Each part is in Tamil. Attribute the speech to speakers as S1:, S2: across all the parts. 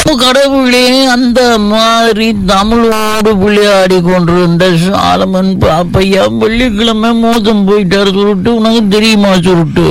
S1: அப்ப கடவுளே அந்த மாதிரி தமிழோடு விளையாடி கொண்டிருந்த சாலமன் பாப்பையா வெள்ளிக்கிழமை மோசம் போயிட்டாரு சொல்லிட்டு உனக்கு தெரியுமா சொல்லிட்டு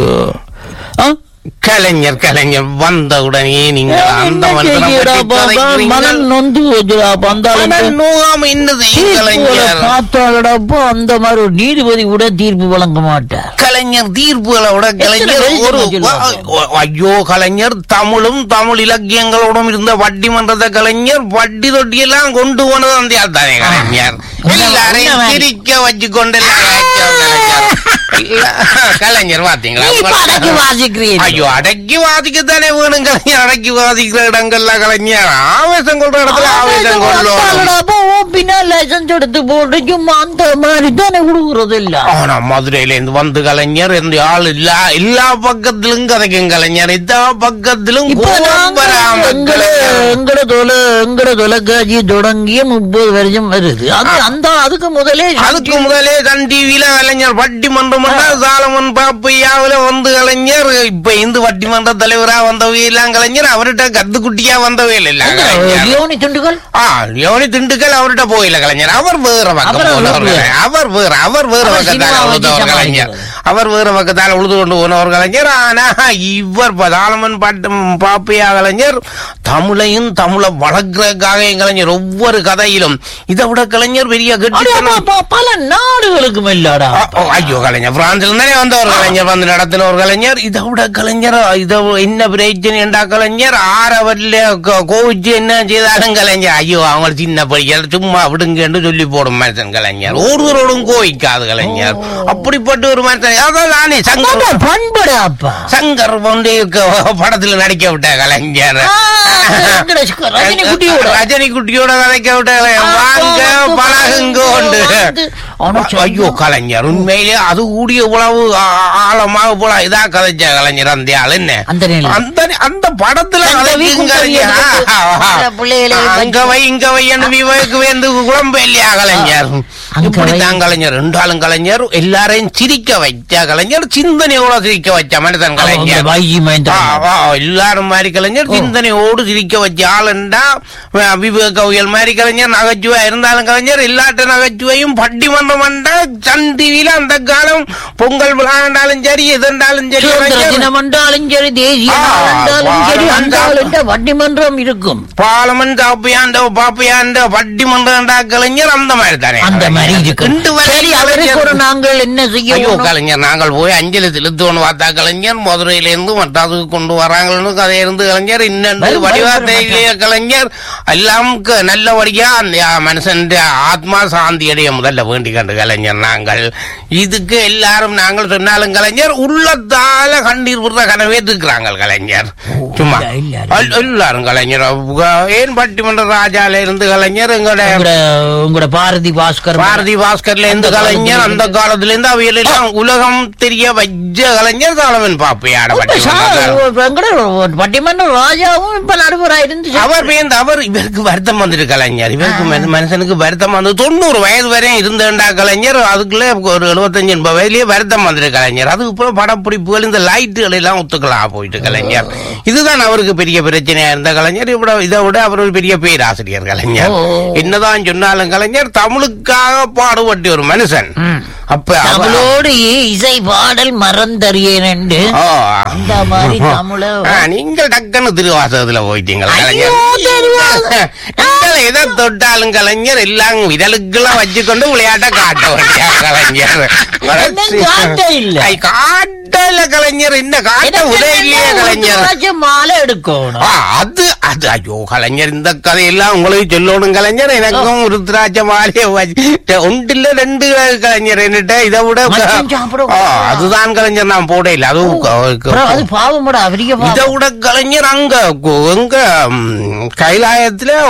S1: ஆ?
S2: கலைஞர் கலைஞர் வந்த உடனே நீங்கள் அந்த
S1: என்ன
S2: மனுஷனை
S1: செய்யடா
S2: பற்றி
S1: பாப்பா
S2: கதைக்கிறீங்கள்.
S1: மனம் நொந்து போச்சுடா பந்தாலும்
S2: ஆனால் நோகாம என்ன செய்யும் கலைஞர்
S1: பார்த்தாடப்போ அந்த மாதிரி ஒரு நீதிபதி கூட தீர்ப்பு வழங்க மாட்டார்
S2: கலைஞர் தீர்ப்புகளை விட கலைஞர்
S1: எழுத்து
S2: ஒரு
S1: சொல்லுவாங்க.
S2: அ- ஐயோ கலைஞர் தமிழும் தமிழ் இலக்கியங்களோடும் இருந்த வட்டி மன்றத்தை கலைஞர் வட்டி தொட்டி எல்லாம் கொண்டு போனது அந்த ஆள் தானே கலைஞர்
S1: உன்ன-
S2: எல்லாரையும்
S1: உன்ன மாதிரி.
S2: சிரிக்க வச்சு கொண்டு எல்லாம் காய்ச்சல் கலைஞர். இல்ல, கலைஞர் பாத்தீங்களா
S1: நீ இப்ப அடக்கி வாசிக்கிறீர்
S2: ஐயோ அடக்கி வாதிக்கத்தானே வேணும் கலைஞர் அடக்கி வாதிக்கிற இடங்கள்ல கலைஞர் ஆவேசம் கொள்ற இடத்துல ஆவேசம் கொள்ளும்
S1: பின்னால் லைசன்ஸ் எடுத்து போட்டு சும்மா அந்த மாதிரி தானே கொடுக்கறது இல்ல
S2: ஆனா மதுரையில இருந்து வந்து கலைஞர் இந்த ஆள் இல்ல எல்லா பக்கத்திலும் கதைக்கும் கலைஞர் எல்லா பக்கத்திலும்
S1: இப்ப
S2: கோபம்
S1: நாங்க
S2: வராம
S1: எங்கட
S2: கலைஞர்.
S1: எங்கட தொலை எங்கட தொலைக்காட்சி தொடங்கிய முப்பது வருஷம் வருது அது அந்த அதுக்கு முதலே
S2: அதுக்கு முதலே சன் டிவில கலைஞர் பட்டிமன்றம் சாலமன் பாப்பையாவில வந்து கலைஞர் இப்ப இந்து பட்டிமன்ற தலைவரா வந்தவை எல்லாம் கலைஞர் அவர்கிட்ட கத்துக்குட்டியா வந்தவை இல்ல கலைஞர்
S1: யோனி துண்டுகள்
S2: ஆ யோனி திண்டுக்கல் அவர்கிட்ட போயில கலைஞர் அவர் வேற பக்கம்
S1: அவர்
S2: போனவர்
S1: வேற.
S2: கலைஞர். அவர் வேற அவர் வேற
S1: அவர்
S2: பக்கத்தால
S1: சினிமா வச்சு
S2: உழுதவர் கலைஞர்
S1: சமாளிக்கிறது.
S2: அவர் வேற பக்கத்தால உழுது கொண்டு போனவர் கலைஞர் ஆனா இவர் பதாலமன் பாட்டும் பாப்பையா கலைஞர் தமிழையும் தமிழை வளர்க்கறதுக்காக என் கலைஞர் ஒவ்வொரு கதையிலும் இதை விட கலைஞர் பெரிய
S1: அடே,
S2: கெட்டித்தனம்
S1: அப்பா, அப்பா, பல நாடுகளுக்கும் இல்லடா
S2: ஆ, ஓ, ஐயோ கலைஞர் பிரான்சில் தானே வந்த ஒரு கலைஞர் வந்து நடத்தின ஒரு கலைஞர் இதை விட கலைஞர் இதை என்ன பிரச்சனை என்றா கலைஞர் ஆறவரில் கோவிச்சு என்ன செய்தாலும் கலைஞர் ஐயோ அவங்க சின்ன படிக்கிற சும்மா விடுங்கன்னு சொல்லி போடும் மனுஷன் கலைஞர் ஒருவரோடும் கோவிக்காது கலைஞர் அப்படிப்பட்ட ஒரு மனுஷன் அதான் நானே சங்கர்
S1: பண்படு அப்பா
S2: சங்கர் வந்து க- படத்துல நடிக்க விட்ட கலைஞர்
S1: ஆ, எங்கட ரஜினி குட்டியோட
S2: ரஜினி குட்டியோட கதைக்க விட்ட கலைஞர். வாங்க பழகுங்க உண்டு
S1: ஆனா
S2: ஐயோ கலைஞர் உண்மையிலே அது கூடிய உழவு ஆ- ஆழமாக போல இதா கதைச்ச கலைஞர் அந்த ஆள் என்ன
S1: அந்த நிலை.
S2: அந்த அந்த படத்துல
S1: அந்த
S2: கதைக்கும்
S1: வீக்கும்
S2: கலைஞர்.
S1: கலைஞர்
S2: ஆ, ஆ, ஆ.
S1: அந்த பிள்ளைகளை
S2: அங்க வை இங்க வைன்னு விவேக்கு வந்து குழம்பு இல்லையா கலைஞர்
S1: அங்க
S2: இப்படித்தான் கலைஞர் ரெண்டாலும் கலைஞர் எல்லாரையும் சிரிக்க வைச்ச கலைஞர் சிந்தனையோட சிரிக்க வச்ச மனிதன் கலைஞர்
S1: வைகி
S2: ஆ,
S1: மயந்தான்
S2: ஆ, எல்லாரும் மாதிரி கலைஞர் சிந்தனையோடு சிரிக்க வச்ச ஆளுண்டா அஹ், விவேக கவியல் மாதிரி கலைஞர் நகைச்சுவை இருந்தாலும் கலைஞர் எல்லாட்ட நகைச்சுவையும் பட்டிமன்றம் வந்தா சன் டிவியில அந்த காலம் பொங்கல் விழாண்டாலும் சரி எதுண்டாலும் சரி
S1: சுதந்திர
S2: கலைஞர்
S1: தினம் என்றாலும் சரி தேசிய
S2: ஆ,
S1: நாள் என்றாலும் சரி
S2: பாரதம்
S1: அந்த ஆளுண்ட வட்டிமன்றம் இருக்கும்
S2: பாலமன் காப்பியாண்ட பாப்பியாண்ட பட்டிமன்றம் கலைஞர் அந்த மாதிரி தானே
S1: அந்த மாதிரி
S2: கலைஞர்.
S1: இருக்கு
S2: ரெண்டு வரை
S1: சரி அவருக்கு ஒரு
S2: கலைஞர்
S1: நாங்கள் என்ன செய்ய
S2: ஐயோ
S1: வேணும்?
S2: கலைஞர் நாங்கள் போய் அஞ்சலி செலுத்துவோம் பார்த்தா கலைஞர் மதுரையில இருந்து மட்டாதுக்கு கொண்டு வராங்கன்னு கதை இருந்து கலைஞர் இன்னொன்று
S1: வரும்,
S2: வடிவாத்தையிலேயே கலைஞர் எல்லாம் க- நல்லபடியா அந்த மனுஷன் ஆத்மா சாந்தி அடைய முதல்ல வேண்டி கண்டு கலைஞர் நாங்கள் இதுக்கு எல்லாரும் நாங்கள் சொன்னாலும் கலைஞர் உள்ளத்தால கண்ணீர் விடுற கனவே இருக்கிறாங்க கலைஞர் சும்மா
S1: இல்ல, இல்ல.
S2: எல்- எல்லாரும் கலைஞர் அவங்க ஏன் பட்டிமன்ற ராஜால இருந்து கலைஞர் எங்களோட
S1: உங்களோட உங்களோட பாரதி பாஸ்கர்
S2: பாரதி பாஸ்கர்ல இருந்து கலைஞர் அந்த காலத்துல இருந்து அவையில எல்லாம் உலகம் தெரிய வச்ச கலைஞர் சாலவன் பாப்பையாட
S1: இப்ப சா- வெங்கட பட்டிமன்றம் ராஜாவும் இப்ப நடுவரா இருந்து
S2: அவர் பேருந்து அவர் இவருக்கு வருத்தம் வந்துட்டு கலைஞர் இவருக்கு மனு- மனுஷனுக்கு வருத்தம் வந்து தொண்ணூறு வயது வரையும் இருந்தேன்டா கலைஞர் அதுக்குள்ள ஒரு எழுபத்தஞ்சு எண்பது வயதுலயே வருத்தம் வந்துட்டு கலைஞர் அதுக்கு அப்புறம் படப்பிடிப்புகள் இந்த லைட்டுகள் எல்லாம் ஒத்துக்கலாம் போயிட்டு கலைஞர் இதுதான் அவருக்கு பெரிய பிரச்சனையா இருந்த கலைஞர் இவ்வளோ இதை விட அவர் ஒரு பெரிய பேராசிரியர் கலைஞர்
S1: ஓ.
S2: என்னதான் சொன்னாலும் கலைஞர் தமிழுக்காக பாடுபட்ட ஒரு மனுஷன்
S1: ம்.
S2: அப்ப அவ-
S1: தமிழோடு இசை பாடல் மறந்தறியேன் என்று
S2: ஓ.
S1: இந்த மாதிரி தமிழ
S2: ஆ, நீங்கள் டக்குன்னு திருவாசகத்துல போயிட்டீங்களா
S1: ஐயோ,
S2: கலைஞர் நீங்கள் எதை தொட்டாலும் கலைஞர் எல்லாம் விரலுக்கெல்லாம் வச்சுக்கொண்டு விளையாட்ட காட்ட வேண்டிய கலைஞர்
S1: என்ன காட்ட இல்ல.
S2: ஐ, காட்டல கலைஞர் என்ன காட்ட
S1: எனக்கு
S2: உதவியே
S1: என்ன
S2: கலைஞர்
S1: உருத்திராட்ச மாலை எடுக்கணும்
S2: ஆ, அது அது ஐயோ கலைஞர் இந்த கதையெல்லாம் உங்களுக்கு சொல்லணும் கலைஞர் எனக்கும் ருத்ராட்ச மாலைய வச்சு ஒன்றில் ரெண்டு கலைஞர் என்னட்ட இதை விட
S1: மச்சம் சாப்பிட
S2: ஆ, அதுதான் கலைஞர் நான் போட இல்லை அதுவும் க-
S1: அப்புறம் அது பாவமோட அவரிய
S2: இதை விட கலைஞர் அங்க கு- எங்க ம், கைலாயத்துல கு- சுவாமி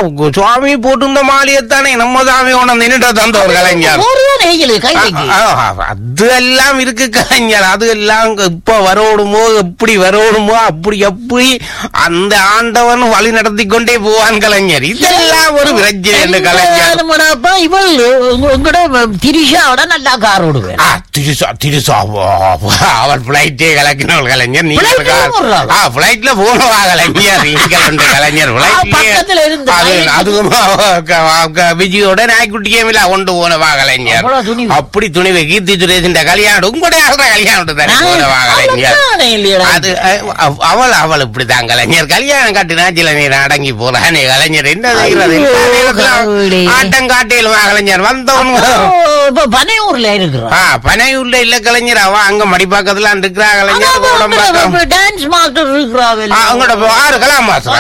S2: சாமி போட்டிருந்த மாலையத்தானே நம்ம சாமி கொண்டு நின்றுட்டு தந்த ஒரு கலைஞர்
S1: போறதான் நெய்யலு கைக்கு
S2: ஆ, ஆ, அது எல்லாம் இருக்கு கலைஞர் அது எல்லாம் இப்ப வரோடுமோ எப்படி வரோடுமோ அப்படி எப்படி அந்த ஆண்டவன் வழி நடத்தி கொண்டே போவான் கலைஞர் இதெல்லாம் ஒரு பிரச்சனை கலைஞர்
S1: அப்பா இவள் உங்க- உங்களோட திரிஷாவோட நல்லா கார் ஓடுவேன்
S2: ஆ, திரிசா திரிசா வா, வா, அவள் பிளைட்டே கலக்கினவள் கலைஞர் நீங்க
S1: Flight ல போடுறாளா?
S2: ஆ பிளைட்ல போனவா கலைஞர் நீங்கள் ரெண்டு கலைஞர்
S1: பக்கத்துல இருந்து
S2: அது
S1: pilot.
S2: அதுவும் க- க- விஜயோட நாய்க்குட்டியும் இல்ல கொண்டு போனவா கலைஞர்
S1: அவ்வளவு துணிவு.
S2: அப்படி துணிவு கீர்த்தி சுரேஷின் கல்யாணம் உங்களோட ஆள்ற கல்யாணம் தானே போனவா கலைஞர்
S1: அவ்வளவுதானே இல்லையடா
S2: அது அஹ், அவ- அவள் அவள் இப்படிதான் கலைஞர் கல்யாணம் கட்டினா சில நேரம் அடங்கி போறானே கலைஞர் என்ன செய்யறது
S1: ஐயோ,
S2: எல்லா நேரத்திலும்
S1: கடவுளே.
S2: ஆட்டம் காட்டியல்வா கலைஞர் வந்தவங்க
S1: இப்ப பனையூர்ல இருக்கிறோம்
S2: ஆ பனையூர்ல இல்ல கலைஞர் அவ அங்க மடிப்பாக்கத்துல இருக்கிறா கலைஞர் கோடம்பாக்கம்.
S1: டான்ஸ் மாஸ்டர் இருக்கிறாவில்
S2: ஆ, அங்கட போ- ஆறு கலாமாசம்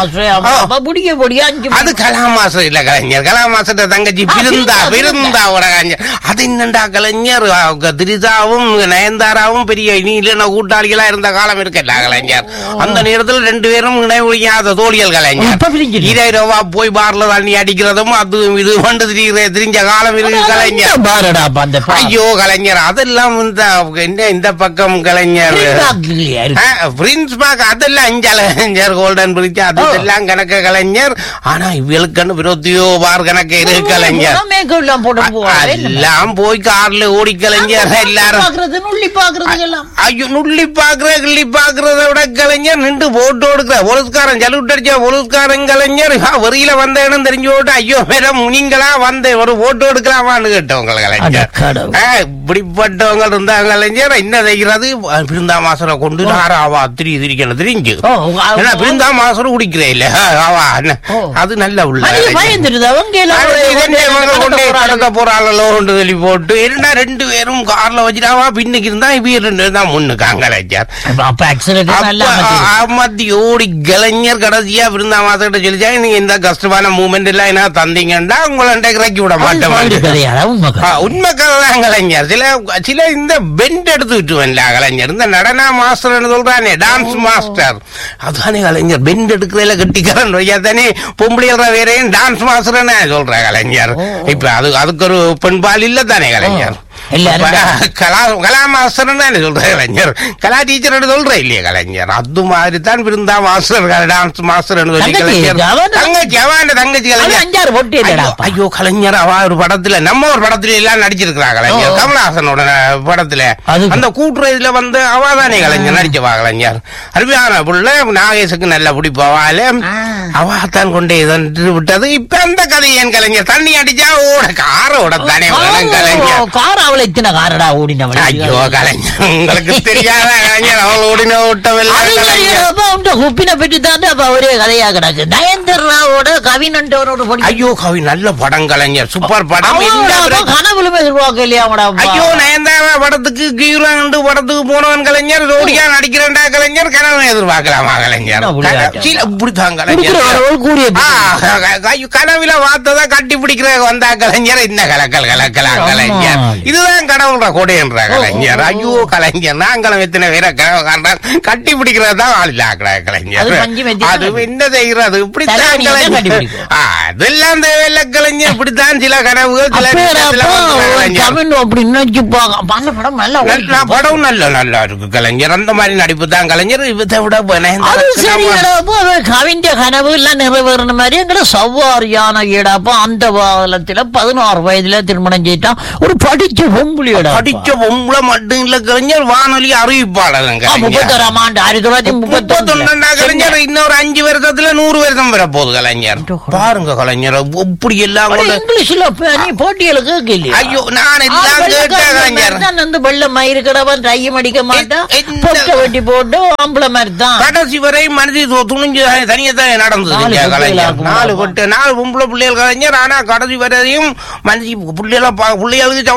S1: புடிக்க பொடியா அஞ்சு
S2: அது கலாமாசம் இல்ல கலைஞர் கலாமாசத்தை தங்கச்சி
S1: ஆ,
S2: பிருந்தா
S1: பிருந்தா,
S2: பிருந்தா ஒரு கலைஞர் அது என்னண்டா கலைஞர் அவங்க திரிசாவும் நயன்தாராவும் பெரிய இனி இல்லைன்னா கூட்டாளிகளா இருந்த காலம் இருக்கல கலைஞர் அந்த நேரத்துல ரெண்டு பேரும் இணையாத தோழிகள் கலைஞர்
S1: இப்ப பிரிஞ்சிட்டு.
S2: இரவா போய் பார்ல தண்ணி அடிக்கிறதும் அது இது கொண்டு திரிகிற திரிஞ்ச காலம் இருக்கு கலைஞர்
S1: பாருடா அப்ப அந்த பா-
S2: ஐயோ கலைஞர் அதெல்லாம் இந்த என்ன இந்த பக்கம் கலைஞர்
S1: TikTok இல்லையா இருக்கு.
S2: பிரின்ஸ் பார்க்க அதெல்லாம் அஞ்சால கலைஞர் கோல்டன் பிரிட்ஜ் அது
S1: ஓ.
S2: எல்லாம் கணக்கு கலைஞர் ஆனா இவளுக்குன்னு விரோத்தியோ பார் கணக்கு இருக்கு கலைஞர்
S1: போனா makeup எல்லாம் போட்டு போவாங்க. என்ன?
S2: எல்லாம் போய் கார்ல ஓடி கலைஞர் எல்லாரும்
S1: பாக்குறது நுள்ளி பாக்குறதுக்கு எல்லாம்
S2: ஐயோ நுள்ளி பாக்குற கிள்ளி பாக்குறத விட கலைஞர் நின்று போட்டு கொடுக்குற போலீஸ்காரன் சலுட்டு அடிச்ச போலீஸ்காரன் கலைஞர் ஆ, வெறியில வந்த இடம் தெரிஞ்சு போட்டு ஐயோ மேடம் நீங்களா வந்த ஒரு போட்டோ எடுக்கலாமான்னு கேட்டவங்க கலைஞர்
S1: அட கடவுள்.
S2: ஆ, இப்படிப்பட்டவங்க இருந்தாங்க கலைஞர் என்ன செய்கிறது பிருந்தா மாசரம் கொண்டு ஆவா திரி திரிக்கணும் திரிஞ்சு
S1: ஓ,
S2: ஏன்னா பிருந்தா மாசரம் குடிக்கிறே இல்ல ஆ, ஆவா என்ன
S1: ஓ.
S2: அது நல்ல உள்ள
S1: அது
S2: கலைஞர்.
S1: பயந்துருது அவங்க எல்லாம்
S2: அது இதென்ன இவங்க கொண்டு
S1: கடத்த போறாங்க.
S2: கடத்த போறாங்களோ கொண்டு சொல்லி போட்டு என்ன ரெண்டு பேரும் கார்ல வச்சுட்டாவா பின்னுக்கு இருந்தா இவங்க ரெண்டு பேரும் தான் முன்னுக்காங்க கலைஞர்
S1: அப்ப- அப்ப accident நல்லா
S2: அப்ப
S1: அமைஞ்சிருக்கு.
S2: அமர்த்தி ஓடி கலைஞர் கடைசியா பிருந்தா மாசக்கிட்ட சொல்லிச்சா நீங்க இந்த கஷ்டமான மூமெண்ட் எல்லாம் என்ன தந்தீங்கன்னா உங்களை இறக்கி விட
S1: அது
S2: மாட்டேன்
S1: பாடு கதையாடா, உண்மை கதை.
S2: ஆ, உண்மை கதைதான் கலைஞர் சில சில இந்த பெண்ட் எடுத்து விட்டுவன்ல கலைஞர் இந்த நடன மாஸ்டர் சொல்றானே டான்ஸ் மாஸ்டர் அதானே கலைஞர் பெண்ட் எடுக்கிறதுல கட்டிக்கிறேன் ஐயா தானே பொம்பளைகள் வேறையும் டான்ஸ் மாஸ்டர்னு சொல்ற கலைஞர் இப்ப அது அதுக்கு ஒரு பெண்பால் இல்ல தானே கலைஞர்
S1: எல்லாரும்
S2: இப்ப கலா கலா மாஸ்டர் தானே சொல்ற கலைஞர் கலா டீச்சர் சொல்ற இல்லையா கலைஞர் அது மாதிரி தான் பிருந்தா மாஸ்டர் டான்ஸ் மாஸ்டர் சொல்லி
S1: தங்கச்சி,
S2: கலைஞர்
S1: அவன்
S2: தங்கச்சி அவன் தங்கச்சி
S1: அவன்
S2: கலைஞர்
S1: அஞ்சாறு பொட்டு
S2: ஐயோ,
S1: இல்லடாப்பா.
S2: ஐயோ கலைஞர் அவ ஒரு படத்துல நம்ம ஒரு படத்துல எல்லாம் நடிச்சிருக்கிறா கலைஞர்
S1: ஓ.
S2: கமலஹாசனோட ந- படத்துல
S1: அது-
S2: அந்த கூட்டுறதுல வந்து அவாதானே கலைஞர் நடிச்சவா கலைஞர் அருமையான புள்ள நாகேஷுக்கு நல்ல பிடிப்பாவால
S1: ஆ.
S2: அவாத்தான் கொண்டே சென்று விட்டது இப்ப அந்த கதை ஏன் கலைஞர் தண்ணி அடிச்சா ஓட காரோட தானே வேணும் கலைஞர்
S1: ஓ, கார் அவளை இத்தனை காரடா ஓடினவள்
S2: ஐயோ கலைஞர் உங்களுக்கு தெரியாத கலைஞர் அவள் ஓடின ஓட்டமில்லை
S1: அது
S2: கலைஞர்
S1: தெரியாதப்பா, உன்ட குப்பினை பற்றி தாண்டா அப்ப ஒரே கதையா கிடக்கு நயன்தராவோட கவினன்ட்டோட ஒரு பொடி
S2: ஐயோ கவி நல்ல படம் கலைஞர் சூப்பர் படம்
S1: அவனோட
S2: இந்த
S1: அப்பா கனவுலுமே எதிர்பார்க்க இல்லையா அவனோட அப்பா?
S2: ஐயோ நயன்தாரா படத்துக்கு ஹீரோண்டு படத்துக்கு போனவன் கலைஞர் ரோடியா நடிக்கிறேன்டா கலைஞர் கனவு எதிர்பார்க்கலாமா கலைஞர்
S1: என்ன விளையாட்டு?
S2: கன- சீல- இப்படித்தான்
S1: குடிக்கிற
S2: கலைஞர்
S1: வரவள் கூறிய
S2: ஆ, க- க- ஐயோ, கனவுல பார்த்ததா கட்டி பிடிக்கிற வந்தா கலைஞர் இந்த கலக்கல் கலக்கலாம்
S1: ஆமா.
S2: கலைஞர் இதுதான் கடவுள்ற கொடைன்ற கலைஞர் ஐயோ கலைஞர் நாங்களும் எத்தனை பேரை கனவு காண்றான் கட்டி பிடிக்கிறதான் ஆள் இல்லாக்கடா கலைஞர்
S1: அது பஞ்சு மெத்தி
S2: அது என்ன செய்யறது இப்படித்தான்
S1: தலைவலியை தான் கட்டி
S2: கலைஞர்
S1: பிடிக்கும்.
S2: ஆ, அதெல்லாம் தேவையில்ல கலைஞர் இப்படித்தான் சில கனவுகள் சில
S1: அப்பேடா
S2: நேரத்துல
S1: அப்பா,
S2: வந்து
S1: அவன்
S2: கலைஞர்.
S1: தமிழ் அப்படி நினைச்சு பாக்க அப்ப அந்த படம் நல்லா
S2: நல்ல
S1: ஓடிச்சு.
S2: படம் நல்ல நல்லா இருக்கு கலைஞர் அந்த மாதிரி நடிப்பு தான் கலைஞர் இதை விட
S1: அது சரிடா அப்பா, அவன் கவிஞ கனவு எல்லாம் நிறைவேறின மாதிரி எங்களை சவ்வாரியான ஈடாப்பா அந்த காலத்துல பதினாறு வயதுல திருமணம் செய்தான் ஒரு படிச்ச பொம்புலியடா
S2: படிச்ச பொம்பளை மட்டும் இல்ல கலைஞர் வானொலி அறிவிப்பாளர் கலைஞர்
S1: முப்பத்தாறாம் ஆண்டு ஆயிரத்தி தொள்ளாயிரத்தி
S2: முப்பத்தொன்னா
S1: முப்பத்தொன்னு
S2: கலைஞர் இன்னொரு அஞ்சு வருஷத்துல நூறு வருஷம் வர போகுது கலைஞர் பாருங்க கலைஞர் இப்படி எல்லாம் கொண்டு
S1: இங்கிலீஷ்ல ப- நீ போட்டியலுக்கு கேள்வி
S2: ஐயோ நான் எல்லாம் கேட்டேன் கலைஞர்
S1: வந்து வெள்ள மயிறு கடவன் டையம் அடிக்க மாட்டான்
S2: எ- எந்த-
S1: பொட்டை வெட்டி போட்டு ஆம்பளை மாதிரி தான்
S2: கடைசி வரை மனித து- துணிஞ்சு தனியா தான் நடந்தது
S1: நாலு
S2: இங்க
S1: பொட்டு
S2: கலைஞர்
S1: இல்லாம
S2: நாலு பொட்டு நாலு பொம்பளை பிள்ளைகள் கலைஞர் ஆனா கடைசி வரையும் மனுஷி பிள்ளைகளை பிள்ளைகளுக்கு சமைச்சு கொடுத்த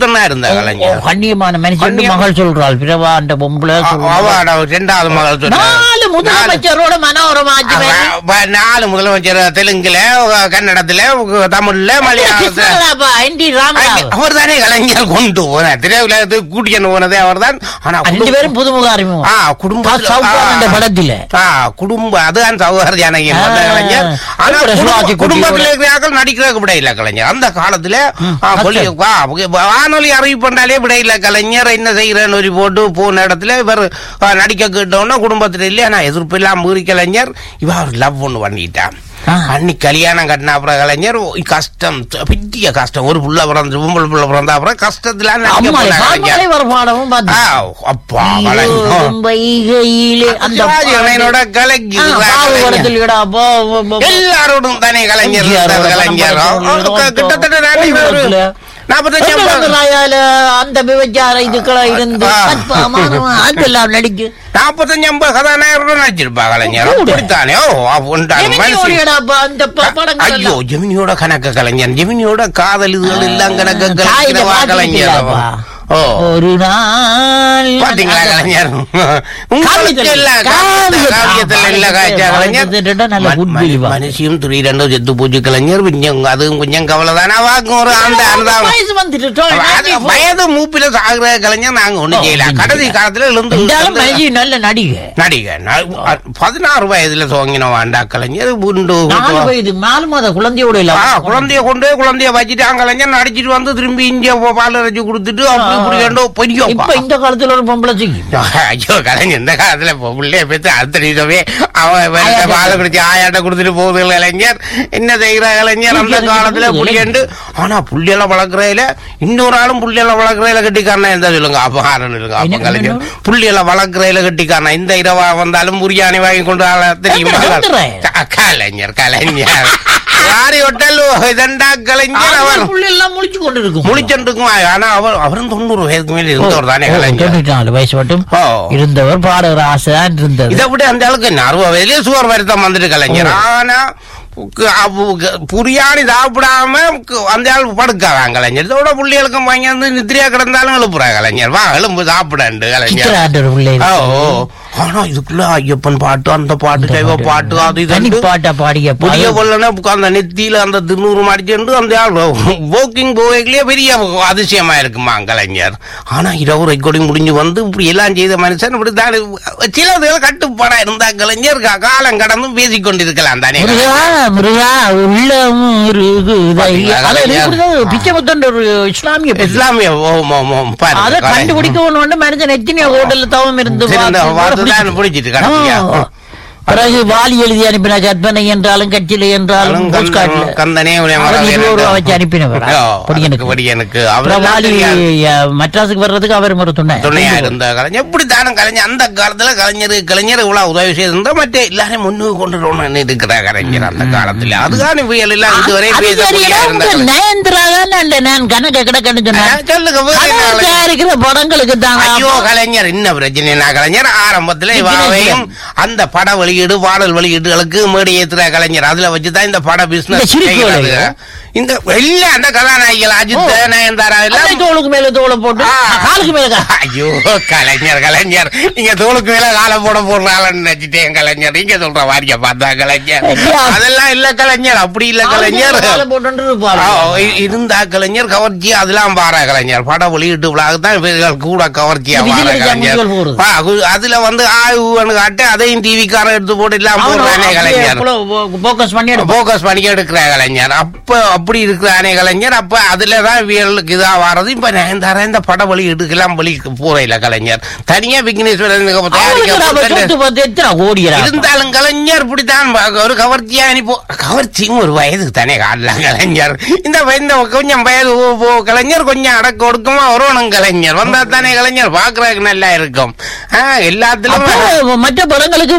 S2: பெண்ணா இருந்த
S1: ஓ,
S2: கலைஞர்
S1: கண்ணியமான மனுஷன்
S2: கண்ணியம்.
S1: மகள் சொல்றாள் பிரபா அந்த பொம்பளை
S2: அ-
S1: சொல்றா.
S2: அவட ரெண்டாவது மகள் சொன்னார்.
S1: நாலு முதலமைச்சரோட மனோரமாச்சு
S2: அவ- அவ நாலு முதலமைச்சர் தெலுங்குல கன்னடத்துல தமிழ்ல மலையாளத்துல
S1: என் டி ராமராவ்
S2: அவர் தானே கலைஞர் கொண்டு போனார் திரையுலகத்துக்கு கூட்டியன்னு போனதே அவர் தான் ஆனா
S1: ரெண்டு
S2: குடும்ப-
S1: பேரும் புதுமுக அறிமுகம்
S2: ஆ, குடும்ப
S1: சவுகார் என்ற படத்துல
S2: ஆ, குடும்ப அதுதான் சௌகர் ஜானகி
S1: ஆ,
S2: வந்த கலைஞர் ஆனா
S1: அப்புறம்
S2: குடும்ப-
S1: சிவாஜி
S2: குடும்பத்துல
S1: குட்டியோட-
S2: இருக்கிறார்கள் நடிக்கிறதுக்கு விட இல்ல கலைஞர் அந்த காலத்துல ஆ,
S1: அச்சா.
S2: பொலி- வா, வானொலி அறிவிப்பு பண்ணாலே விட இல்ல கலைஞர் என்ன செய்யறேன்னு ஒரு போட்டு போன இடத்துல இவர் ஆ, நடிக்க கேட்டோன்னா குடும்பத்துல இல்லையா நான் எதிர்ப்பு இல்லாம மீறி கலைஞர் இவ லவ் ஒண்ணு பண்ணிட்டான்
S1: ஆ.
S2: அன்னி கல்யாணம் கட்டின அப்புறம் கலைஞர் ஓ, கஷ்டம் பெரிய கஷ்டம் ஒரு புள்ள பிறந்து பொம்பளை புள்ள பிறந்த அப்புறம் கஷ்டத்துல நடிக்க
S1: அம்மாளை
S2: போன
S1: பால்மலை
S2: கலைஞர்
S1: வர பாடவும்
S2: ஆ,
S1: பார்த்தேன்
S2: அப்பா கலைஞர்
S1: வைகையிலே அந்த
S2: சிவாஜி கணேசனோட கலக்கி
S1: ஆ, பாகுபடத்தில் இடா, போ, போ, போ.
S2: எல்லாரோடும் தானே கலைஞர்
S1: எம்ஜிஆர்
S2: இருந்தார்
S1: ஓட
S2: கலைஞர்
S1: படம்
S2: அவருக்கு கிட்டத்தட்ட நானே ஒரு
S1: படத்துல.
S2: நாற்பத்தஞ்சு
S1: எவ்வளவு
S2: ஐம்பது
S1: நாயால அந்த விபச்சார இதுக்களா இருந்து
S2: ஆ.
S1: அற்புதமான அதெல்லாம் நடிக்கு
S2: நாற்பத்தஞ்சு ஐம்பது கதாநாயகரும் நடிச்சிருப்பா கலைஞர்
S1: கூட.
S2: அப்படித்தானே ஓ அப்ப உண்டான மனுஷன்.
S1: எமினியோடையடாப்பா, அந்த ப- படங்கள்
S2: ஐயோ
S1: எல்லாம்.
S2: ஜெமினியோட கணக்க கலைஞர் ஜெமினியோட காதல் இதுகள் எல்லாம் கணக்க
S1: தாயில
S2: கலைஞரவா கலைஞர்
S1: பாத்துக்கிட்டீங்களாப்பா?
S2: ஓ
S1: ஒரு நாள்
S2: பாத்தீங்களா கலைஞர் உங்களுக்கு
S1: காவியத்துல-
S2: இல்ல
S1: காவியத்துல-
S2: காவியத்துல இல்ல காய்ச்சா கலைஞர்
S1: காவியத்துல நல்ல
S2: ம-
S1: good
S2: ம-
S1: belief ஆ.
S2: மனுஷியும் துரி ரெண்டும் செத்து போச்சு கலைஞர் கொஞ்சம் அதுவும் கொஞ்சம் கவலை தானே வாக்கும் ஒரு அந்த அந்த
S1: வயசு வந்துட்டு, டோல்
S2: அது வயது மூப்பில சாகுற கலைஞர் நாங்க ஒண்ணு
S1: ஓ,
S2: செய்யலாம்
S1: இல்ல.
S2: கடைசி காலத்துல எழுந்து
S1: இருந்தாலும்
S2: எழுந்து
S1: மனுஷி நல்ல நடிகை
S2: நடிகை ந- பதினாறு வயதுல துவங்கின வாண்டா கலைஞர் உண்டு
S1: நாலு வயது நாலு மாத குழந்தையோட இல்ல
S2: ஆ, குழந்தைய கொண்டு போய் குழந்தைய வச்சுட்டு கலைஞர் நடிச்சிட்டு வந்து திரும்பி இங்க பால் அரைச்சு கொடுத்துட்டு அப்படி இப்படி கண்டோ பெரிய
S1: இப்ப இந்த காலத்துல ஒரு பொம்பளை செய்யும்
S2: ஐயோ கலைஞர் இந்த காலத்துல இப்ப பிள்ளைய பெற்று அடுத்த நிமிஷமே அவன்
S1: ஆயாட்ட
S2: வெறுத்த பாலை குடிச்சு ஆயாட்ட கொடுத்துட்டு போகுது கலைஞர் என்ன செய்யற கலைஞர் அந்த
S1: புள்ளி
S2: காலத்துல
S1: புள்ளி
S2: புள்ளியண்டு ஆனா புள்ளியெல்லாம் வளர்க்கறதுல இன்னொரு ஆளும் புள்ளியெல்லாம் வளர்க்கறதுல கட்டிக்காரனா எந்த சொல்லுங்க அப்ப ஆரன் இருங்க அப்ப
S1: என்ன-
S2: கலைஞர்
S1: என்ன?
S2: புள்ளியெல்லாம் வளர்க்கறதுல கட்டிக்காரனா இந்த இரவா வந்தாலும் பிரியாணி வாங்கி கொண்டு வர தெரியுமா
S1: வந்துடுறேன்.
S2: க- கலைஞர் கலைஞர் யாரி ஒட்டல் இதண்டா கலைஞர் அவர்
S1: புள்ளி எல்லாம் முழிச்சு கொண்டு இருக்கும்
S2: முடிச்சுருக்கும் ஆனா அவர் அவரும் தொண்ணூறு வயதுக்கு மேல இருந்தவர் தானே கலைஞர்
S1: தொண்ணூத்தி நாலு வயசு மட்டும்
S2: ஓ.
S1: இருந்தவர் பாடுகிற ஆசைதான் இருந்தது
S2: இதை விட அந்த அளவுக்கு என்ன அறுபது வயதுலயே சுவர் வருத்தம் வந்துட்டு கலைஞர் ஆனா கு- அப்பு- கு- புரியாணி சாப்பிடாம கு- அந்த ஆள் படுக்காதான் கலைஞர் இதோட புள்ளிகளுக்கும் வாங்கி வந்து நித்திரியா கிடந்தாலும் எழுப்புறா கலைஞர் வா எலும்பு சாப்பிடண்டு கலைஞர்
S1: சித்திராண்டர் பிள்ளை
S2: ஓ ஓ. ஆனா இதுக்குள்ள ஐயப்பன் பாட்டு அந்த பாட்டு சைவ பாட்டு அது
S1: தனி
S2: இது
S1: பாட்டா பாடிய
S2: புதிய
S1: பாடல்.
S2: கொள்ளன அந்த நெத்தியில அந்த திருநூறு மடிச்சுண்டு அந்த ஆள் வாக்கிங் போவேக்கிலேயே பெரிய அதிசயமா இருக்குமா கலைஞர் ஆனா இரவு ரெக்கார்டிங் முடிஞ்சு வந்து இப்படி எல்லாம் செய்த மனுஷன் இப்படி தான் சிலதுகள் கட்டுப்பாடா இருந்தா கலைஞர் கா- காலம் கடந்தும் பேசிக் கொண்டிருக்கலாம் தானே
S1: முருகா முருகா உள்ளம் முருகுதையா.
S2: பாத்தீங்களா,
S1: அது
S2: கலைஞர்?
S1: எப்படி பிச்சை முத்தன்ற ஒரு இஸ்லாமிய பெண்.
S2: இஸ்லாமிய ஓம் ஓம் ஓம் பாருங்க,
S1: அதை
S2: கலை-
S1: கண்டுபிடிக்க ஒண்ணு மனிதன் எத்தனையோ ஹோட்டல்ல தவம் இருந்து
S2: சிறந்த
S1: பார்த்து
S2: வார்த்தை பிடிச்சிட்டு கடைசியா
S1: ஆ. பிறகு வாலி எழுதி அனுப்பின கற்பனை என்றாலும் கட்சியில என்றாலும்
S2: கந்தன்-
S1: போஸ்ட்கார்ட்ல
S2: கந்தனே உன்னை
S1: அவர்
S2: மறவேன்
S1: இருபது ரூபா
S2: என்று.
S1: வச்சு அனுப்பினவர்
S2: ஓ,
S1: பொடியனுக்கு.
S2: பொடியனுக்கு
S1: அப்புறம்
S2: அவரெல்லாம்
S1: வாலி
S2: தெரியாது.
S1: அஹ், மெட்ராஸுக்கு வர்றதுக்கு அவர் ஒரு துணை
S2: துணையா இருந்த கலைஞர் எப்படித்தானும் கலைஞர் அந்த காலத்துல கலைஞர் கலைஞர் இவ்வளவு உதவி செய்திருந்தா மற்ற எல்லாரும் முன்னுக்கு கொண்டு வரணும்னு இருக்கிற கலைஞர் அந்த காலத்துல அதுதான் புயல் எல்லாம் இதுவரை
S1: அது
S2: பேசக்கூடிய
S1: தெரியல,
S2: இருந்த
S1: உங்க
S2: கலைஞர்.
S1: நயன்தாரா தானே இல்ல, நான் கணக்க கிடக்கன்னு
S2: ஆ,
S1: சொன்னேன்
S2: சொல்லுங்க வேற என்ன
S1: கணக்கு
S2: கலைஞர்?
S1: தயாரிக்கிற படங்களுக்கு தான்
S2: ஐயோ கலைஞர் என்ன பிரச்சனை கலைஞர் ஆரம்பத்துல இவாவையும் அந்த பட வெளியீடு பாடல் வெளியீடுகளுக்கு மேடை ஏத்துற கலைஞர் அதுல வச்சுதான் இந்த பட
S1: இந்த
S2: பிசினஸ்
S1: சிரிப்பு
S2: செய்கிறது.
S1: வேலையா?
S2: இந்த இல்ல அந்த கதாநாயகிகள் அஜித்
S1: ஓ.
S2: நயன்தாரா
S1: அதே
S2: எல்லாம்
S1: தோளுக்கு மேல தோலை போட்டு
S2: ஆ.
S1: காலுக்கு மேல கா-
S2: ஐயோ கலைஞர் கலைஞர் நீங்க தோளுக்கு மேல காலை போட போடுறாங்கன்னு நினைச்சிட்டேன் கலைஞர் நீங்க சொல்ற வாரிய பார்த்தா கலைஞர்
S1: ஐயா.
S2: அதெல்லாம் இல்ல கலைஞர் அப்படி இல்ல கலைஞர்
S1: காலை போட்டுட்டு இருப்பாரு.
S2: ஆ, இ- இருந்தா கலைஞர் கவர்ச்சி அதெல்லாம் பாரு கலைஞர் படம் வெளியிட்டு விழாக்கு தான் இவர்கள் கூட கவர்ச்சியா
S1: விஜய்
S2: பாரு
S1: நடிச்ச
S2: கலைஞர்
S1: முதல் போறது.
S2: ஆ, கு- அதுல வந்து ஆய்வுன்னு காட்டு அதையும் டிவிக்காரன் எடுத்து போட்டு எல்லாம்
S1: அவரு
S2: போடுறானே
S1: அப்படியே
S2: கலைஞர்
S1: எவ்வளவு fo- focus பண்ணி எடுப்பாரு.
S2: போக்கஸ் பண்ணி எடுக்கிற கலைஞர் அப்ப அப்படி இருக்கிறானே கலைஞர் அப்ப அதுலதான் வீரர்களுக்கு இதா வர்றது இப்ப நயன்தாரா இந்த பட வழி எடுக்கலாம் வழி போறையில கலைஞர் தனியா விக்னேஸ்வரன்
S1: அவருக்கு நாம
S2: தயாரிக்க
S1: சொத்து பத்து எத்தனை கோடி ரூபா?
S2: இருந்தாலும் கலைஞர் இப்படித்தான் பா- ஒரு கவர்ச்சியா அனுப்பி கவர்ச்சியும் ஒரு வயதுக்கு தானே காட்டலாம் கலைஞர் இந்த வய- இந்த கொஞ்சம் வயது ஓ- ஓ கலைஞர் கொஞ்சம் அடக்க ஒடுக்கமா வரணும் கலைஞர் வந்தா தானே கலைஞர் பாக்குறதுக்கு நல்லா இருக்கும் ஆ, எல்லாத்திலும்
S1: அப்ப மற்ற படங்களுக்கு போக மாட்டேன்